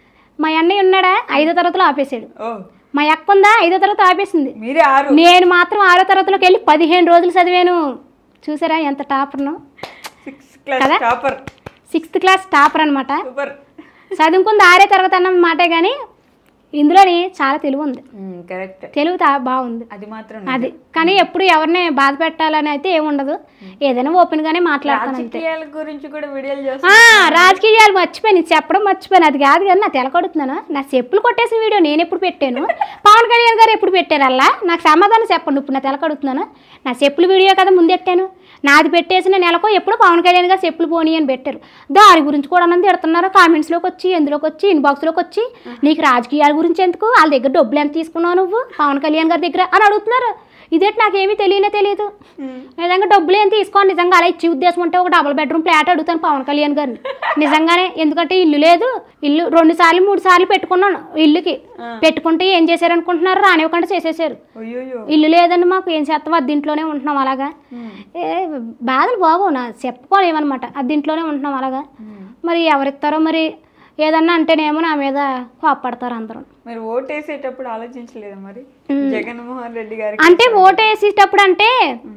Speaker 2: మా అన్నయ్య ఉన్నాడా ఐదో తరగతిలో ఆపేశాడు
Speaker 1: ఓ
Speaker 2: మా అక్క ఉందా ఐదో తరగతి ఆపేసింది
Speaker 1: మీరే ఆరు
Speaker 2: నేను మాత్రం ఆరో తరగతిలోకి వెళ్ళి పదిహేను రోజులు చదివాను చూసారా ఎంత టాపర్ను
Speaker 1: సిక్స్ క్లాస్
Speaker 2: కదా?
Speaker 1: టాపర్
Speaker 2: సిక్స్త్ క్లాస్ టాపర్ అనమాట
Speaker 1: సూపర్
Speaker 2: చదువుకుంది ఆరే తరగతి అన్న మాటే కానీ ఇందులోని చాలా తెలివి ఉంది
Speaker 1: కరెక్ట్
Speaker 2: తెలుగు తా- బాగుంది
Speaker 1: అది మాత్రం
Speaker 2: అది కానీ ఎప్పుడు ఎవరిని బాధ పెట్టాలని అయితే ఏముండదు ఏదైనా ఓపెన్ గానే మాట్లాడతాను అంతే
Speaker 1: రాజకీయాల గురించి కూడా వీడియోలు
Speaker 2: ఆ,
Speaker 1: చేస్తా
Speaker 2: రాజకీయాలు మర్చిపోయాను ఇది చెప్పడం మర్చిపోయాను అది కాదు కానీ నా తెలకొడుతున్నాను నా చెప్పులు కొట్టేసిన వీడియో నేను ఎప్పుడు పెట్టాను పవన్ కళ్యాణ్ గారు ఎప్పుడు పెట్టారు అలా నాకు సమాధానం చెప్పండి ఇప్పుడు నా తెలకొడుతున్నాను నా చెప్పులు వీడియో కదా ముందెట్టాను నాది పెట్టేసిన నెలకో ఎప్పుడు పవన్ కళ్యాణ్ గారు చెప్పులు పోనీ అని పెట్టారు దాని గురించి కూడా అన్నది తిడుతున్నారు కామెంట్స్లోకి వచ్చి ఎందులోకి వచ్చి ఇన్బాక్స్లోకి వచ్చి నీకు రాజకీయాల గురించి ఎందుకు వాళ్ళ దగ్గర డబ్బులు ఎంత తీసుకున్నావు నువ్వు పవన్ కళ్యాణ్ గారి దగ్గర అని అడుగుతున్నారు ఇదేంటి నాకేమీ తెలియనే తెలియదు నిజంగా డబ్బులు ఏం తీసుకోండి నిజంగా అలా ఇచ్చి ఉద్దేశం ఉంటే ఒక డబుల్ బెడ్రూమ్ ఫ్లాట్ అడుగుతాను పవన్ కళ్యాణ్ గారిని నిజంగానే ఎందుకంటే ఇల్లు లేదు ఇల్లు రెండు సార్లు మూడు సార్లు పెట్టుకున్నాను ఇల్లుకి పెట్టుకుంటే ఏం చేశారు అనుకుంటున్నారు రానివ్వకుండా చేసేసారు
Speaker 1: అయ్యోయ్యో
Speaker 2: ఇల్లు లేదండి మాకు ఏం చేస్తాం అది ఇంట్లోనే ఉంటున్నాం అలాగా ఏ బాధలు బాగోవు నా చెప్పుకోలేమన్నమాట అది ఇంట్లోనే ఉంటున్నాం అలాగా మరి ఎవరిస్తారో మరి ఏదన్నా అంటేనేమో నా మీద కోప్పడతారు అందరూ
Speaker 1: మీరు ఓటు వేసేటప్పుడు ఆలోచించలేదా మరి జగన్మోహన్ రెడ్డి గారికి
Speaker 2: అంటే ఓటు వేసేటప్పుడు అంటే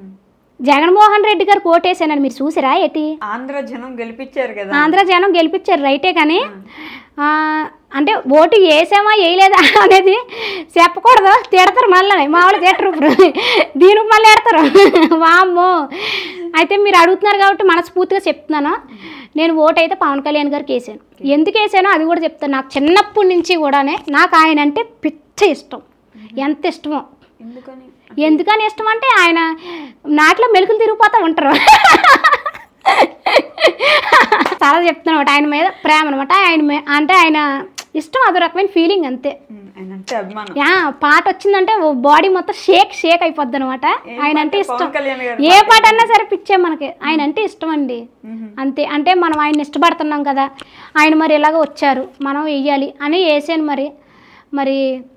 Speaker 2: జగన్మోహన్ రెడ్డి గారికి ఓటు వేసానని మీరు చూసారా ఏంటి
Speaker 1: ఆంధ్ర జనం గెలిపించారు కదా
Speaker 2: ఆంధ్ర జనం గెలిపించారు రైటే కానీ ఆ, అంటే ఓటు వేసామా వేయలేదా అనేది చెప్పకూడదు తిడతారు మళ్ళీ మామూలు తిట్టరు ఇప్పుడు దీనికి మళ్ళీ ఎడతారు వామ్మో అయితే మీరు అడుగుతున్నారు కాబట్టి మనస్ఫూర్తిగా చెప్తున్నాను నేను ఓటు అయితే పవన్ కళ్యాణ్ గారికి వేసాను ఎందుకు వేసానో అది కూడా చెప్తాను నాకు చిన్నప్పటి నుంచి కూడానే నాకు ఆయన అంటే పిచ్చ ఇష్టం ఎంత ఇష్టమో
Speaker 1: ఎందుకని
Speaker 2: ఎందుకని ఇష్టం అంటే ఆయన నాట్లో మెలుకులు తిరిగిపోతూ ఉంటారు చాలా చెప్తున్నాను అనమాట ఆయన మీద ప్రేమ అనమాట ఆయన మీ- అంటే ఆయన ఇష్టం అదో రకమైన ఫీలింగ్ అంతే
Speaker 1: ఉమ్, ఆయన అంటే అభిమానం
Speaker 2: యా పాట వచ్చిందంటే బాడీ మొత్తం షేక్ షేక్ అయిపోద్ది అనమాట
Speaker 1: ఏ
Speaker 2: ఆయన అంటే
Speaker 1: పాట?
Speaker 2: ఇష్టం
Speaker 1: పవన్ కళ్యాణ్ గారి
Speaker 2: ఏ పాట అన్నా సరే పిచ్చే మనకి ఆయన అంటే ఇష్టం అండి అంతే అంటే మనం ఆయన ఇష్టపడుతున్నాం కదా ఆయన మరి ఇలాగ వచ్చారు మనం వెయ్యాలి అని వేసాను మరి మరి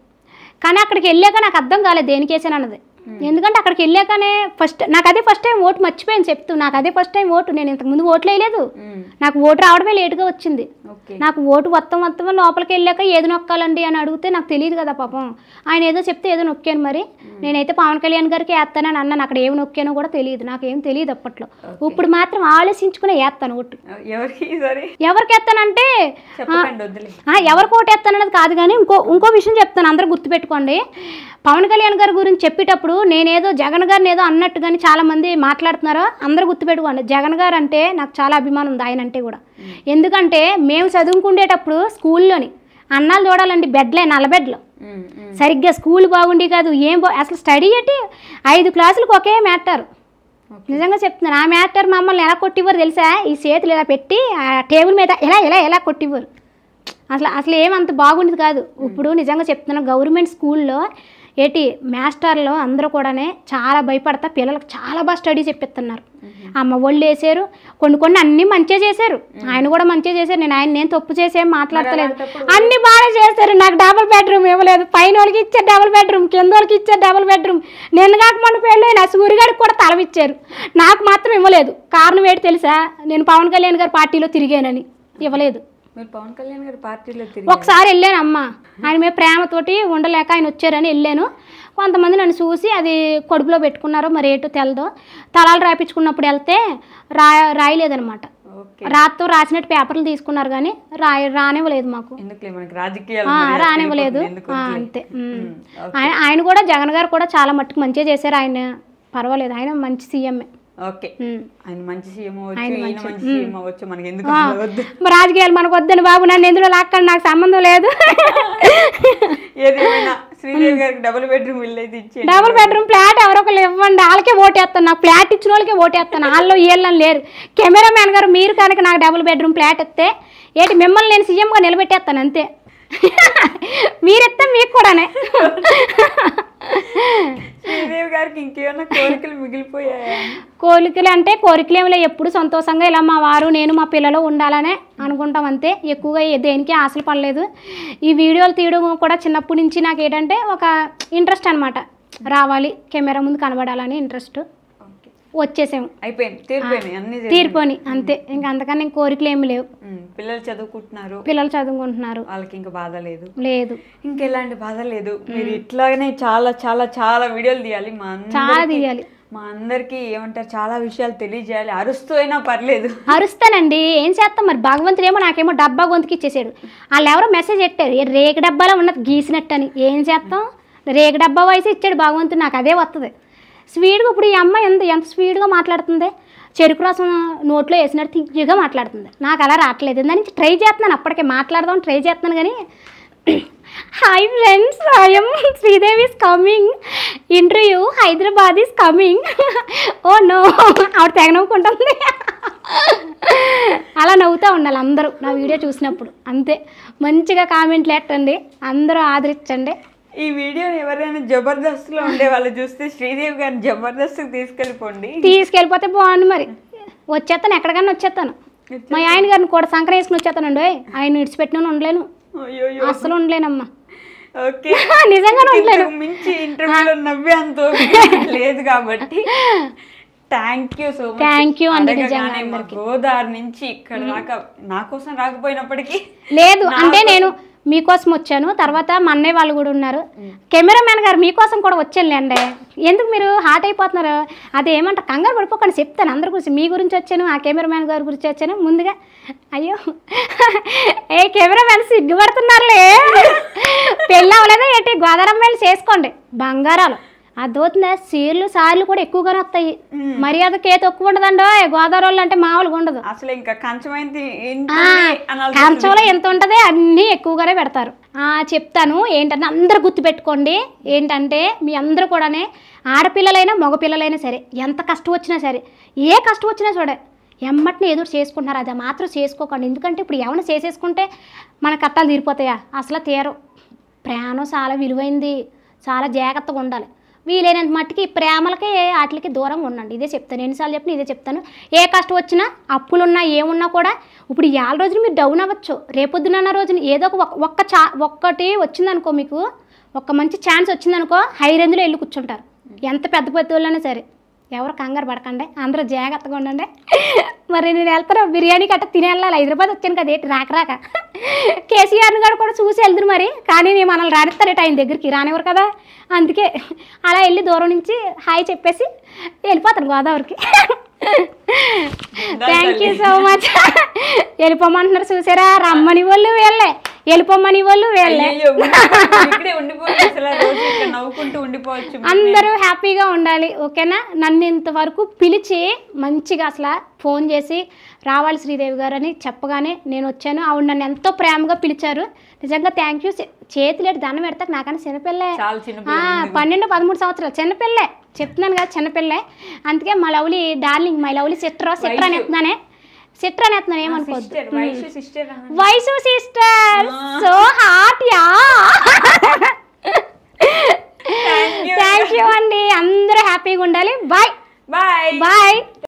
Speaker 2: కానీ అక్కడికి వెళ్ళాక నాకు అర్థం కాలేదు దేనికి వేసాను అన్నది ఎందుకంటే అక్కడికి వెళ్ళాకనే ఫస్ట్ నాకు అదే ఫస్ట్ టైం ఓటు మర్చిపోయాను చెప్తూ నాకు అదే ఫస్ట్ టైం ఓటు నేను ఇంతకుముందు ఓట్లు వేయలేదు
Speaker 1: ఉమ్,
Speaker 2: నాకు ఓటు రావడమే లేటుగా వచ్చింది
Speaker 1: ఓకే
Speaker 2: నాకు ఓటు మొత్తం మొత్తం లోపలికి వెళ్ళాక ఏది నొక్కాలండి అని అడిగితే నాకు తెలియదు కదా పాపం ఆయన ఏదో చెప్తే ఏదో నొక్కాను మరి నేనైతే పవన్ కళ్యాణ్ గారికి వేస్తానని అన్నాను అక్కడ ఏమి నొక్కానో కూడా తెలియదు నాకేం తెలియదు అప్పట్లో ఇప్పుడు మాత్రం ఆలోచించుకునే వేస్తాను ఓటు
Speaker 1: ఎవరికి సరే
Speaker 2: ఎవరికి వేస్తానంటే
Speaker 1: చెప్పకండి వద్దులే
Speaker 2: ఆ, ఎవరికి ఓటు వేస్తానన్నది కాదు కానీ ఇంకో ఇంకో విషయం చెప్తాను అందరూ గుర్తుపెట్టుకోండి పవన్ కళ్యాణ్ గారి గురించి చెప్పేటప్పుడు నేనేదో జగన్ గారిని ఏదో అన్నట్టు కానీ చాలా మంది మాట్లాడుతున్నారో అందరూ గుర్తుపెట్టుకోండి జగన్ గారు అంటే నాకు చాలా అభిమానం ఉంది ఆయన అంటే కూడా ఎందుకంటే మేము చదువుకుండేటప్పుడు స్కూల్లోని అన్నాలు చూడాలండి బెడ్లే నల్ల బెడ్లు
Speaker 1: ఉమ్, ఉమ్,
Speaker 2: సరిగ్గా స్కూల్ బాగుండి కాదు ఏం బా అసలు స్టడీ ఏంటి ఐదు క్లాసులకు ఒకే మ్యాటర్ నిజంగా చెప్తున్నాను ఆ మ్యాటర్ మమ్మల్ని ఎలా కొట్టివ్వరు తెలుసా ఈ చేతులు ఇలా పెట్టి ఆ టేబుల్ మీద ఎలా ఎలా ఎలా కొట్టివ్వరు అసలు అసలు ఏమంత బాగుండేది కాదు ఇప్పుడు నిజంగా చెప్తున్నాను గవర్నమెంట్ స్కూల్లో ఏటి మాస్టర్లు అందరూ కూడానే చాలా భయపడతా పిల్లలకు చాలా బాగా స్టడీ చెప్పిస్తున్నారు అమ్మ ఒళ్ళు వేసారు కొన్ని కొన్ని అన్నీ మంచిగా చేశారు ఆయన కూడా మంచిగా చేశారు నేను ఆయన నేను తప్పు చేసేం మాట్లాడతలేదు
Speaker 1: అలాంటప్పుడు
Speaker 2: అన్ని బాగా చేస్తారు నాకు డబుల్ బెడ్రూమ్ ఇవ్వలేదు పైన వాళ్ళకి ఇచ్చారు డబుల్ బెడ్రూమ్ కింద వాళ్ళకి ఇచ్చారు డబుల్ బెడ్రూమ్ నిన్న కాక మొన్న పెళ్ళి నా సూర్యగాడికి కూడా తలవిచ్చారు నాకు మాత్రం ఇవ్వలేదు కారణం ఏంటి తెలుసా నేను పవన్ కళ్యాణ్ గారి పార్టీలో తిరిగానని ఇవ్వలేదు
Speaker 1: మీరు పవన్ కళ్యాణ్ గారి పార్టీలో తిరిగి
Speaker 2: ఒకసారి వెళ్ళాను అమ్మ ఆయన మీద ప్రేమతోటి ఉండలేక ఆయన వచ్చారని వెళ్ళాను కొంతమంది నన్ను చూసి అది కడుపులో పెట్టుకున్నారో మరి ఏటో తెలదో తలాలు రాయించుకున్నప్పుడు వెళ్తే రా రాయలేదనమాట
Speaker 1: ఓకే
Speaker 2: రాత్తో రాసినట్టు పేపర్లు తీసుకున్నారు కానీ రాయ రానివ్వలేదు మాకు
Speaker 1: ఎందుకులే మనకి రాజకీయాలు
Speaker 2: ఆ,
Speaker 1: మరి
Speaker 2: రానివ్వలేదు
Speaker 1: తెలియకపోతే ఎందుకు
Speaker 2: ఆ,
Speaker 1: వద్దులే.
Speaker 2: అంతే ఉమ్.
Speaker 1: ఉమ్, ఓకే.
Speaker 2: ఆయన ఆయన కూడా జగన్ గారు కూడా చాలా మట్టుకు మంచిగా చేశారు ఆయన పర్వాలేదు ఆయన మంచి సీఎంఏ
Speaker 1: ఓకే ఆయన మంచి సీఎం అవ్వచ్చు
Speaker 2: ఆయన
Speaker 1: ఈయన
Speaker 2: మంచి-
Speaker 1: మంచి సీఎం అవ్వచ్చు మనకి ఎందుకు అసలు వద్దు
Speaker 2: మరి రాజకీయాలు మనకు వద్దని బాబు నన్ను ఎందులో లాక్కండి నాకు సంబంధం లేదు
Speaker 1: ఏదేమైనా శ్రీదేవి గారికి డబుల్ బెడ్రూమ్ ఇల్లు అయితే ఇచ్చేయండి
Speaker 2: డబుల్ బెడ్రూమ్ ఫ్లాట్ ఎవరో ఒకరు ఇవ్వండి వాళ్ళకే ఓటేస్తాను నాకు ఫ్లాట్ ఇచ్చిన వాళ్ళకే ఓటేస్తాను వాళ్ళు వీళ్ళని లేరు కెమెరామ్యాన్ గారు మీరు కనుక నాకు డబుల్ బెడ్రూమ్ ఫ్లాట్ ఇస్తే ఏంటి మిమ్మల్ని నేను సీఎంగా నిలబెట్టేస్తాను అంతే మీరిస్తే మీకు కూడానే
Speaker 1: శ్రీదేవి గారికి ఇంకేమైనా కోరికలు మిగిలిపోయాయా
Speaker 2: కోరికలు అంటే కోరికలు ఏమిలే ఎప్పుడు సంతోషంగా ఇలా మా వారు నేను మా పిల్లలు ఉండాలనే అనుకుంటాం అంతే ఎక్కువగా ఏ- దేనికి ఆశలు పడలేదు ఈ వీడియోలు తీయడం కూడా చిన్నప్పటి నుంచి నాకు ఏంటంటే ఒక ఇంట్రెస్ట్ అనమాట రావాలి కెమెరా ముందు కనబడాలని ఇంట్రెస్ట్
Speaker 1: ఓకే
Speaker 2: వచ్చేసాము
Speaker 1: అయిపోయింది తీరిపోయినాయి అన్ని జరిగినాయి.
Speaker 2: తీరిపోని అంతే ఇంకా అంతకన్నా ఇంక కోరికలు ఏమి లేవు
Speaker 1: ఉమ్, పిల్లలు చదువుకుంటున్నారు
Speaker 2: పిల్లలు చదువుకుంటున్నారు
Speaker 1: వాళ్ళకి ఇంకా బాధ లేదు
Speaker 2: లేదు
Speaker 1: ఇంకెలాంటి బాధ లేదు మీరు ఇట్లాగనే చాలా చాలా చాలా వీడియోలు తీయాలి మా
Speaker 2: చాలా
Speaker 1: అందరికీ
Speaker 2: తీయాలి
Speaker 1: మా అందరికి ఏమంటారు చాలా విషయాలు తెలియజేయాలి అరుస్తూ అయినా పర్లేదు
Speaker 2: అరుస్తానండి ఏం చేస్తాం మరి భగవంతుడు ఏమో నాకేమో డబ్బా గొంతుకి ఇచ్చేసాడు వాళ్ళు ఎవరో మెసేజ్ పెట్టారు "ఏ రేకు డబ్బాలో ఉన్నది గీసినట్టు అని ఏం చేస్తాం రేకు డబ్బా వయసు ఇచ్చాడు భగవంతుడు నాకు అదే వస్తుంది స్పీడ్గా ఇప్పుడు ఈ అమ్మాయి ఎంత ఎంత స్పీడ్గా మాట్లాడుతుంది చెరుకు రసం నోట్లో వేసినట్టు తియ్యగా మాట్లాడుతుంది నాకు అలా రావట్లేదు దాని నుంచి ట్రై చేస్తున్నాను అప్పటికే మాట్లాడదాం ట్రై చేస్తున్నాను కానీ hi friends I'm Sridevi is coming interview Hyderabad is coming oh no ఆవిడ తెగ నవ్వుకుంటుంది అలా నవ్వుతూ ఉండాలి అందరూ నా వీడియో చూసినప్పుడు అంతే మంచిగా కామెంట్లు పెట్టండి అందరూ ఆదరించండి
Speaker 1: ఈ వీడియోని ఎవరైనా జబర్దస్త్లో ఉండే వాళ్ళు చూస్తే శ్రీదేవి గారిని జబర్దస్త్కి తీసుకెళ్ళిపోండి
Speaker 2: తీసుకెళ్ళిపోతే బాగుండు మరి వచ్చేస్తాను ఎక్కడికన్నా వచ్చేస్తాను మా ఆయన గారిని కూడా సంక్రాంతి వేసుకుని వచ్చేస్తానండి ఓయ్. ఆయన విడిచిపెట్టిన ఉండలేను
Speaker 1: అయ్యో
Speaker 2: అస్సలు ఉండలేనమ్మా
Speaker 1: ఓకే
Speaker 2: నిజంగానే ఉండలేను
Speaker 1: ఇంతకు మించి ఇంటర్వ్యూలో నవ్వే అంత లేదు కాబట్టి thank you so much
Speaker 2: Thank you అండి నిజంగా
Speaker 1: మా గోదావరి నుంచి ఇక్కడ దాకా నా కోసం రాకపోయినప్పటికీ
Speaker 2: లేదు అంటే నేను మీకోసం వచ్చాను తర్వాత మా అన్నయ్య వాళ్ళు కూడా ఉన్నారు కెమెరామ్యాన్ గారు మీకోసం కూడా వచ్చానులేండి ఎందుకు మీరు హాట్ అయిపోతున్నారు అదే ఏమంట కంగారు పడిపోకండి చెప్తాను అందరి గురించి మీ గురించి వచ్చాను ఆ కెమెరామ్యాన్ గారి గురించి వచ్చాను ముందుగా అయ్యో ఏ కెమెరామ్యాన్ సిగ్గుపడుతున్నారులే పెళ్ళి అవ్వలేదా ఏంటి గోదారమ్మాయిలు చేసుకోండి బంగారాలు అదవుతుందా సీర్లు సార్లు కూడా ఎక్కువగానే వస్తాయి మర్యాదకి ఏ తక్కువ ఉండదండో గోదావరి వాళ్ళు అంటే మామూలుగా ఉండదు
Speaker 1: అసలు ఇంకా కంచమైంది
Speaker 2: ఆ, కంచంలో ఎంత ఉంటుందో అన్నీ ఎక్కువగానే పెడతారు ఆ, చెప్తాను ఏంటంటే అందరూ గుర్తుపెట్టుకోండి ఏంటంటే మీ అందరూ కూడానే ఆడపిల్లలైనా మగపిల్లలైనా సరే ఎంత కష్టం వచ్చినా సరే ఏ కష్టం వచ్చినా చూడే ఎమ్మటిని ఏదో ఒకటి చేసుకుంటున్నారు అది మాత్రం చేసుకోకండి ఎందుకంటే ఇప్పుడు ఏమైనా చేసేసుకుంటే మన కట్టాలు తీరిపోతాయా అసలు తీరు ప్రాణం చాలా విలువైంది చాలా జాగ్రత్తగా ఉండాలి వీలైనంత మట్టికి ఈ ప్రేమలకి వాటికి దూరంగా ఉండండి ఇదే చెప్తాను ఎన్నిసార్లు చెప్పిన ఇదే చెప్తాను ఏ కష్టం వచ్చినా అప్పులున్నా ఏమున్నా కూడా ఇప్పుడు ఏళ్ళ రోజులు మీరు డౌన్ అవ్వచ్చు రేపొద్దున రోజున ఏదో ఒక ఒక్క- ఒక్క చా ఒక్కటి వచ్చిందనుకో మీకు ఒక్క మంచి ఛాన్స్ వచ్చిందనుకో హై రేంజ్లో వెళ్ళి కూర్చుంటారు ఎంత పెద్ద పెద్ద వాళ్ళైనా సరే ఎవరు కంగారు పడకండి అందరూ జాగ్రత్తగా ఉండండి మరి నేను వెళ్తాను బిర్యానీ కట్ట తిని వెళ్ళాలి హైదరాబాద్ వచ్చాను కదా ఏంటి రాక రాక కేసీఆర్ని గారు కూడా చూసి వెళ్తురు మరి కానీ నేను మనల్ని రానిస్తారేట ఆయన దగ్గరికి రానివ్వరు కదా అందుకే అలా వెళ్ళి దూరం నుంచి హాయ్ చెప్పేసి వెళ్ళిపోతాను గోదావరికి థ్యాంక్ యూ సో మచ్ వెళ్ళిపోమంటున్నారు చూసారా రమ్మని వాళ్ళు వెళ్ళే వెళ్ళిపోమని వాళ్ళు వెళ్ళే
Speaker 1: అయ్యయ్యో, ఉండిపోయి- ఇక్కడే ఉండిపోవచ్చు అసలు ఆ రోజు ఇక్కడ నవ్వుకుంటూ ఉండిపోవచ్చు
Speaker 2: అందరూ హ్యాపీగా ఉండాలి ఓకేనా నన్ను ఇంతవరకు పిలిచి మంచిగా అసలు ఫోన్ చేసి రావాలి శ్రీదేవి గారు అని చెప్పగానే నేను వచ్చాను ఆవిడ నన్ను ఎంతో ప్రేమగా పిలిచారు నిజంగా థ్యాంక్ యూ చేతులేటి దండం పెడతాక నాకన్నా చిన్నపిల్లే
Speaker 1: చాలా చిన్న
Speaker 2: ఆ, పన్నెండు పదమూడు సంవత్సరాలు చిన్నపిల్లే చెప్తున్నాను కదా చిన్నపిల్లే అందుకే మా లవ్లీ డార్లింగ్ మై లవ్లీ సిట్రో సిట్రా అని ఎత్తున్నానే సిట్రా అని ఎత్తున్నాను ఏమనుకోవద్దు
Speaker 1: సిస్టర్ వైషు సిస్టర్
Speaker 2: వయసు sister so hot yeah thank you అండి అందరూ హ్యాపీగా ఉండాలి బాయ్
Speaker 1: బాయ్
Speaker 2: బాయ్